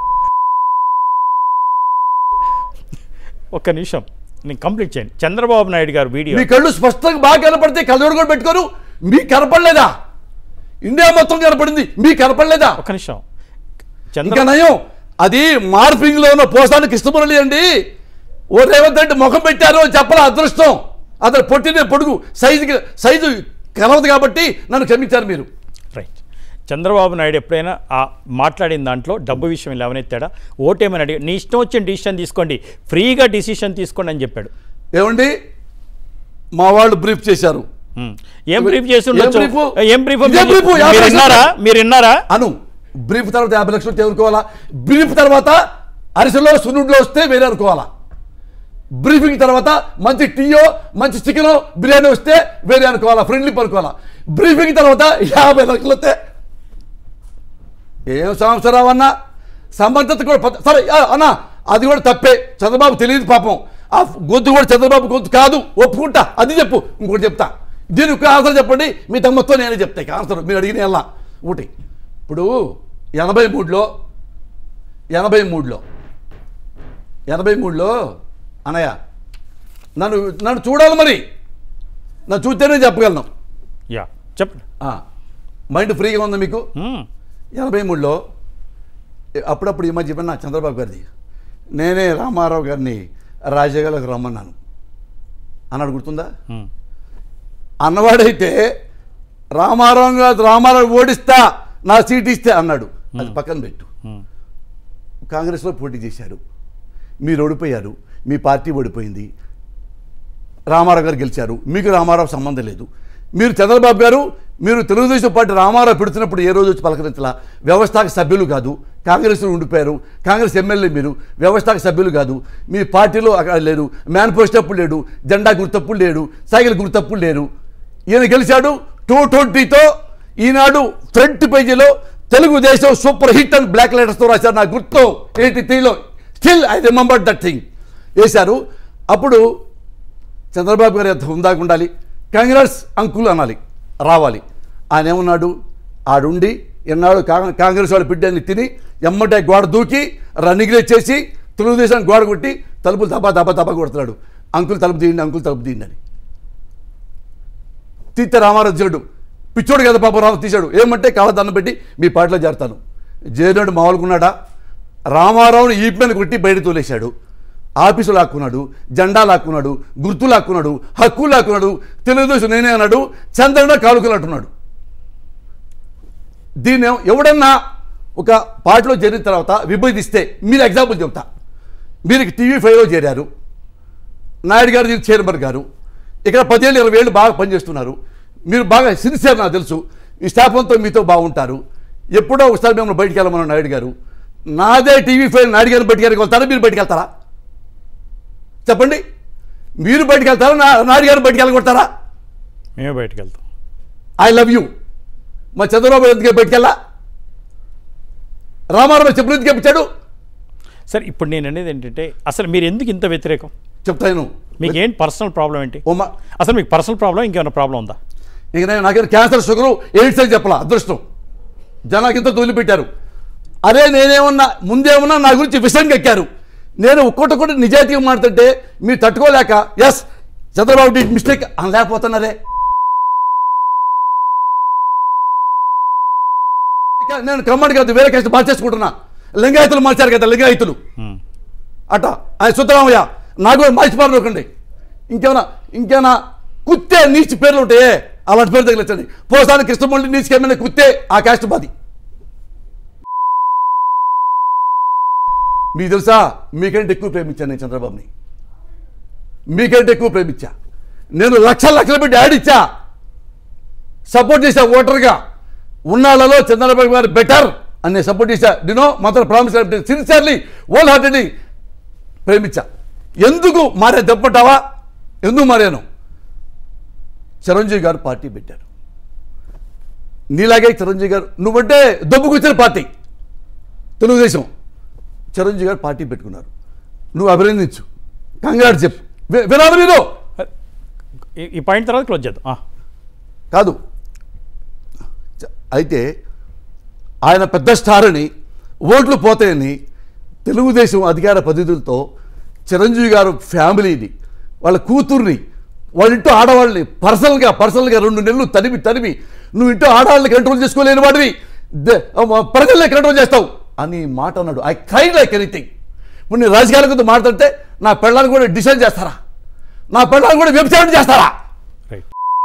ఒక్క నిమిషం నేను కంప్లీట్ చేయండి చంద్రబాబు నాయుడు గారు వీడియో మీ కళ్ళు స్పష్టంగా బాగా కనపడితే కళ్ళజోడు కూడా పెట్టుకోరు మీకు కనపడలేదా ఇండియా మొత్తం కనపడింది మీకు కనపడలేదా ఒక్క నిమిషం ఇంకా చంద్ర నయం అది మార్పింగ్ లో ఉన్న పోసాని కృష్ణమురళి అండి ఓ రేవంత్ రెడ్డి ముఖం పెట్టారు అని చెప్పాల అదృష్టం అతను పొట్టిన పొడుగు సైజు సైజు కలవదు కాబట్టి నన్ను క్షమించారు మీరు రైట్ చంద్రబాబు నాయుడు ఎప్పుడైనా ఆ మాట్లాడిన దాంట్లో డబ్బు విషయం లేవనెత్తాడా ఓటేమని అడిగి నీ ఇష్టం వచ్చిన డిసిషన్ తీసుకోండి ఫ్రీగా డిసిషన్ తీసుకోండి అని చెప్పాడు ఏమండి మా వాళ్ళు బ్రీఫ్ చేశారు ఉమ్. ఏం బ్రీఫ్ చేసి ఏం ఉండొచ్చు బ్రీఫు? ఏం బ్రీఫ్ ఇదే బ్రీఫు, యాభై మీరు లక్షలు. విన్నారా మీరు విన్నారా అను బ్రీఫ్ తర్వాత యాభై లక్షలు తేరుకోవాలా బ్రీఫ్ తర్వాత అరిసెలో సున్నుడిలో వస్తే వేరే అనుకోవాలా బ్రీఫింగ్ తర్వాత మంచి టీయో మంచి చికెనో బిర్యానీ వస్తే వేరే అనుకోవాలా ఫ్రెండ్లీ పనుకోవాలా బ్రీఫింగ్ తర్వాత యాభై లక్షలు వస్తే ఏం సంవత్సరం అన్నా సమర్థత కూడా పద్ధ- సరే ఆ, అన్న అది కూడా తప్పే చంద్రబాబు తెలియదు పాపం ఆ గొంతు కూడా చంద్రబాబు గొంతు కాదు ఒప్పుకుంటా అది చెప్పు ఇంకోటి చెప్తా దీనికి ఒక ఆన్సర్ చెప్పండి మీ తమ్మతో నేనే చెప్తా ఇక ఆన్సర్ మీరు అడిగిన ఎలా ఒకటి ఇప్పుడు ఎనభై మూడులో ఎనభై మూడులో ఎనభై మూడులో అనయ్య నన్ను నన్ను చూడాలి మరి నన్ను చూస్తేనే చెప్పగలను యా చెప్పండి ఆ, మైండ్ ఫ్రీగా ఉందా మీకు మ్మ్. ఎనభై మూడులో అప్పుడప్పుడు ఈ మధ్య చెప్పిన చంద్రబాబు గారిది నేనే రామారావు గారిని రాజకీయాలకు రమ్మన్నాను అన్నాడు గుర్తుందా మ్మ్. అన్నవాడైతే రామారావు గారు రామారావు ఓడిస్తా నా సీట్ ఇస్తే అన్నాడు అది పక్కన పెట్టు మ్మ్. కాంగ్రెస్లో పోటీ చేశారు మీరు ఓడిపోయారు మీ పార్టీ ఓడిపోయింది రామారావు గారు గెలిచారు మీకు రామారావు సంబంధం లేదు మీరు చంద్రబాబు గారు మీరు తెలుగుదేశం పార్టీ రామారావు పెడుతున్నప్పుడు ఏ రోజు వచ్చి పలకరించలా వ్యవస్థాపక సభ్యులు కాదు కాంగ్రెస్లో ఉండిపోయారు కాంగ్రెస్ ఎమ్మెల్యే మీరు వ్యవస్థాపక సభ్యులు కాదు మీ పార్టీలో అక్కడ లేరు మేనిఫెస్టో అప్పుడు లేడు జెండా గుర్తప్పుడు లేడు సైకిల్ గుర్తప్పుడు లేరు ఈయన గెలిచాడు టూ ట్వంటీతో ఈనాడు ఫ్రంట్ పేజీలో Telugu Desam super hit and black లెటర్స్తో రాశారు నా గుర్తు ఎయిటీ త్రీలో still I remember that thing వేశారు అప్పుడు చంద్రబాబు గారు ఎంత హుందాగా ఉండాలి కాంగ్రెస్ అంకుల్ అనాలి రావాలి ఆయన ఏమన్నాడు ఆడుండి ఎన్నాడు కాంగ్- కాంగ్రెస్ వాడు బిడ్డని తిని ఎమ్మటే గోడ దూకి రన్నింగ్ రేస్ చేసి తెలుగుదేశం గోడ కొట్టి తలుపులు దబా దబా దబా కొడుతున్నాడు అంకుల్ తలుపు తీయండి అంకుల్ తలుపు తీయండి అని తీస్తే రామారావు తీసాడు పిచ్చోడు కదా పాపం రామ తీశాడు ఏమంటే కాళ్ళ దండం పెట్టి మీ పార్టీలో చేరతాను జైనాడు మామూలుకున్నాడా రామారావుని ఈపి మీద కొట్టి బయట తోలేశాడు ఆఫీసు లాక్కున్నాడు జెండా లాక్కున్నాడు గుర్తు లాక్కున్నాడు హక్కు లాక్కున్నాడు తెలుగుదేశం నేనే అన్నాడు చంద్రుడు కాలుకలు అంటున్నాడు దీన్ని ఏం- ఎవడన్నా ఒక పార్టీలో చేరిన తర్వాత విభజిస్తే మీరు ఎగ్జాంపుల్ చెప్తా మీరు టీవీ ఫైవ్లో చేరారు నాయుడు గారు దీనికి చైర్మన్ గారు ఇక్కడ పదిహేళ్ళు ఇరవై ఏళ్ళు బాగా పనిచేస్తున్నారు మీరు బాగా సిన్సియర్ నాకు తెలుసు ఈ స్టాఫ్ అంతా మీతో బాగుంటారు ఎప్పుడో ఒకసారి మిమ్మల్ని బయటికి వెళ్ళమన్న నాయుడు గారు నాదే టీవీ ఫైవ్ నాయుడు గారిని బయటికి వెళ్తారా మీరు బయటికి వెళ్తారా చెప్పండి మీరు బయటికి వెళ్తారా నా నాయుడు గారు బయటికి వెళ్ళగొడతారా మేమే బయటకు వెళ్తాం ఐ లవ్ యూ మా చంద్రబాబు ఎందుకే బయటికెళ్ళా రామారావు చెప్పులు ఎందుకు ఇప్పించాడు సరే ఇప్పుడు నేను అనేది ఏంటంటే అసలు మీరు ఎందుకు ఇంత వ్యతిరేకం చెప్తాను మీకు ఏంటి పర్సనల్ ప్రాబ్లం ఏంటి ఓ మా అసలు మీకు పర్సనల్ ప్రాబ్లం ఇంకేమైనా ప్రాబ్లం ఉందా ఇక నేను నాకేం క్యాన్సర్ షుగరు ఎయిడ్స్ అని చెప్పాల అదృష్టం జనానికి ఇంత తొలిపెట్టారు అరే నేనేమన్నా ముందేమన్నా నా గురించి విషం ఎక్కారు నేను ఒక్కొక్కటి నిజాయితీగా మాట్లాడుతుంటే మీరు తట్టుకోలేక ఎస్ చంద్రబాబు డి మిస్టేక్ అనలేకపోతున్నారే ఇక నేను కమ్మడి కాదు వేరే కేసు మార్చేసుకుంటున్నా లింగాయతులు మార్చారు కదా లింగాయతులు మ్మ్. అట ఆయన సుద్దరామయ్య నాకు కూడా మర్చిపోరకండి ఇంకేమైనా ఇంకేమైనా కుత్తే నీచి పేర్లు ఉంటాయే అలాంటి పేరు తగిలించండి పోసాని కృష్ణమూర్తి నీచుకేమైనా కుత్తే ఆ క్యాస్ట్ బాది మీకు తెలుసా మీకంటే ఎక్కువ ప్రేమించాను నేను చంద్రబాబుని మీకంటే ఎక్కువ ప్రేమించా నేను లక్షల లక్షల పెట్టి యాడ్ ఇచ్చా సపోర్ట్ చేశా ఓటర్గా ఉన్నాళ్ళలో చంద్రబాబు గారు బెటర్ అని నేను సపోర్ట్ చేశా నేను మాత్రం ప్రామిస్ సిన్సియర్లీ ఓల్ హార్టెడ్లీ ప్రేమించా ఎందుకు మారే దెబ్బటావా ఎందుకు మారాను చిరంజీవి గారు పార్టీ పెట్టారు నీలాగే చిరంజీవి గారు నువ్వంటే దొబ్బుకొచ్చిన పార్టీ తెలుగుదేశం చిరంజీవి గారు పార్టీ పెట్టుకున్నారు నువ్వు అభినందించు కంగారు చెప్పు వి- వినాలి మీరు ఈ- ఈ పాయింట్ తర్వాత క్లోజ్ చేద్దాం ఆ. కాదు చ- అయితే ఆయన పెద్ద స్టార్ అని ఓట్లు పోతాయని తెలుగుదేశం అధికార పద్ధతులతో చిరంజీవి గారు ఫ్యామిలీని వాళ్ళ కూతుర్ని వాళ్ళ ఇంట్లో ఆడవాళ్ళని పర్సనల్గా పర్సనల్గా రెండు నెలలు తరిమి తరిమి నువ్వు ఇంట్లో ఆడవాళ్ళని కంట్రోల్ చేసుకోలేని వాడివి ద- ప్రజల్ని కంట్రోల్ చేస్తావు అని మాట అన్నాడు ఐ క్రై లైక్ ఎనీథింగ్ ఇప్పుడు నేను రాజకీయాల గురించి మాట్లాడితే నా పెళ్ళాన్ని కూడా డిసైడ్ చేస్తారా నా పెళ్ళాన్ని కూడా వ్యభిచారం చేస్తారా రైట్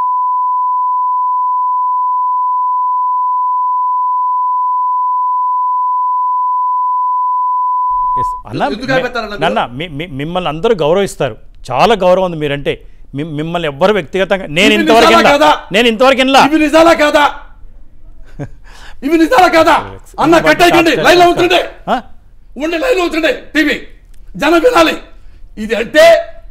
ఎస్ అన్న ఎందుకు ఆపేస్తారన్న నాన్న మీ- మీ- మిమ్మల్ని అందరూ గౌరవిస్తారు చాలా గౌరవం ఉంది మీరంటే మిమ్- మిమ్మల్ని ఎవ్వరు వ్యక్తిగతంగా నేను ఇవి ఇంతవరకు నిజాలా వినలా. కాదా? నేను ఇంతవరకు వినలా ఇవి నిజాలా కాదా ఇవి నిజాలా కాదా అన్న కట్టేయకండి లైన్ లో ఉంటుండే ఆ? ఉండి లైన్ లో ఉంటుండే టీవీ జనం వినాలి ఇది అంటే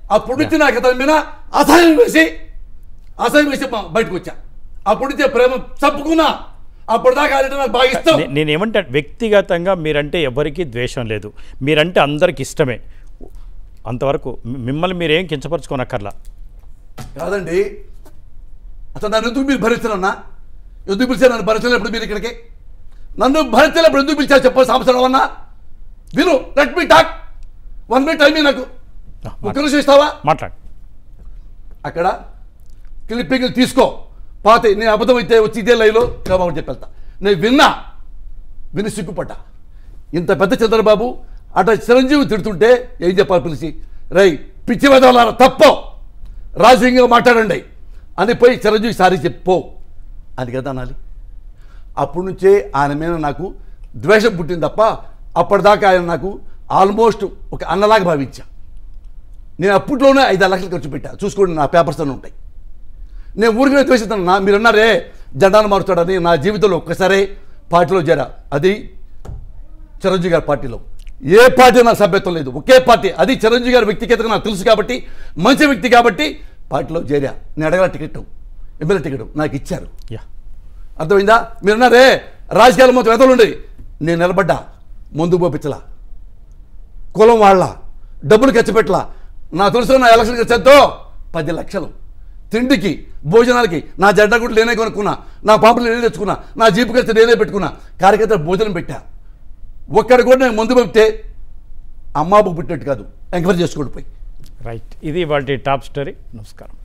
అప్పటి నుంచి నాకు అతని మీద అసహ్యం వేసి అసహ్యం వేసి బ- బయటకు వచ్చా అప్పటి నుంచే ప్రేమ చప్పుకున్నా అప్పటిదాకా ఆయన నాకు బాగా ఇష్టం నే- నేనేమంటే వ్యక్తిగతంగా మీరంటే ఎవరికీ ద్వేషం లేదు మీరంటే అందరికి ఇష్టమే అంతవరకు మి- మిమ్మల్ని మీరేం కించపరచుకోనక్కర్లా కాదండి అసలు నన్ను ఎందుకు మీరు భరించరన్నా ఎందుకు పిలిచారు నన్ను భరించలేప్పుడు మీరు ఇక్కడికి నన్ను భరించలేప్పుడు ఎందుకు పిలిచారు చెప్పాల్సిన అవసరం అన్నా విను let me talk one minute time నాకు ఒక్క నిమిషం ఇస్తావా మాట్లాడు అక్కడ క్లిప్పింగ్లు తీసుకో పాత నేను అబద్ధం అయితే వచ్చి ఇదే లైవ్లో కాబట్టి చెప్పేళ్తా నేను విన్నా విని సిగ్గుపడ్డా ఇంత పెద్ద చంద్రబాబు అట చిరంజీవి తిడుతుంటే ఏం చెప్పాలి పిలిచి రై పిచ్చి వెదవలారా తప్పో రాజకీయంగా మాట్లాడండి అని పోయి చిరంజీవి సారీ చెప్పో అని కదా అనాలి అప్పటి నుంచే ఆయన మీద నాకు ద్వేషం పుట్టింది తప్ప అప్పటిదాకా ఆయన నాకు ఆల్మోస్ట్ ఒక అన్నలాగా భావించా నేను అప్పట్లోనే ఐదు లక్షలు ఖర్చు పెట్టా చూసుకోండి నా పేపర్స్ అన్నీ ఉంటాయి నేను ఊరికే ద్వేషిస్తాను నా మీరు అన్నారే జెండాను మారుతాడని నా జీవితంలో ఒక్కసారే పార్టీలో చేరా అది చిరంజీవి గారి పార్టీలో ఏ పార్టీ నాకు సభ్యత్వం లేదు ఒకే పార్టీ అది చిరంజీవి గారి వ్యక్తిగతంగా నాకు తెలుసు కాబట్టి మంచి వ్యక్తి కాబట్టి పార్టీలో చేరా నేను అడగల టికెట్ ఎమ్మెల్యే టికెట్ నాకు ఇచ్చారు యా అర్థమైందా మీరు అన్నారే రాజకీయాలు మొత్తం వెతలు ఉండేది నేను నిలబడ్డా ముందు పోపించలా కులం వాళ్ళ డబ్బులు ఖర్చు పెట్టలా నా తెలుసు నా ఎలక్షన్ ఖర్చు ఎంతో పది లక్షలు తిండికి భోజనాలకి నా జెండా కూడా నేనే కొనుక్కున్నా నా పాపలు నేనే తెచ్చుకున్నా నా జీపు ఖర్చు నేనే పెట్టుకున్నా కార్యకర్త భోజనం పెట్టా ఒక్కడి కూడా నేను ముందు పంపితే అమ్మాబు పుట్టినట్టు కాదు ఎంక్వైరీ చేసుకోండి పోయి రైట్ ఇది వాటి టాప్ స్టోరీ నమస్కారం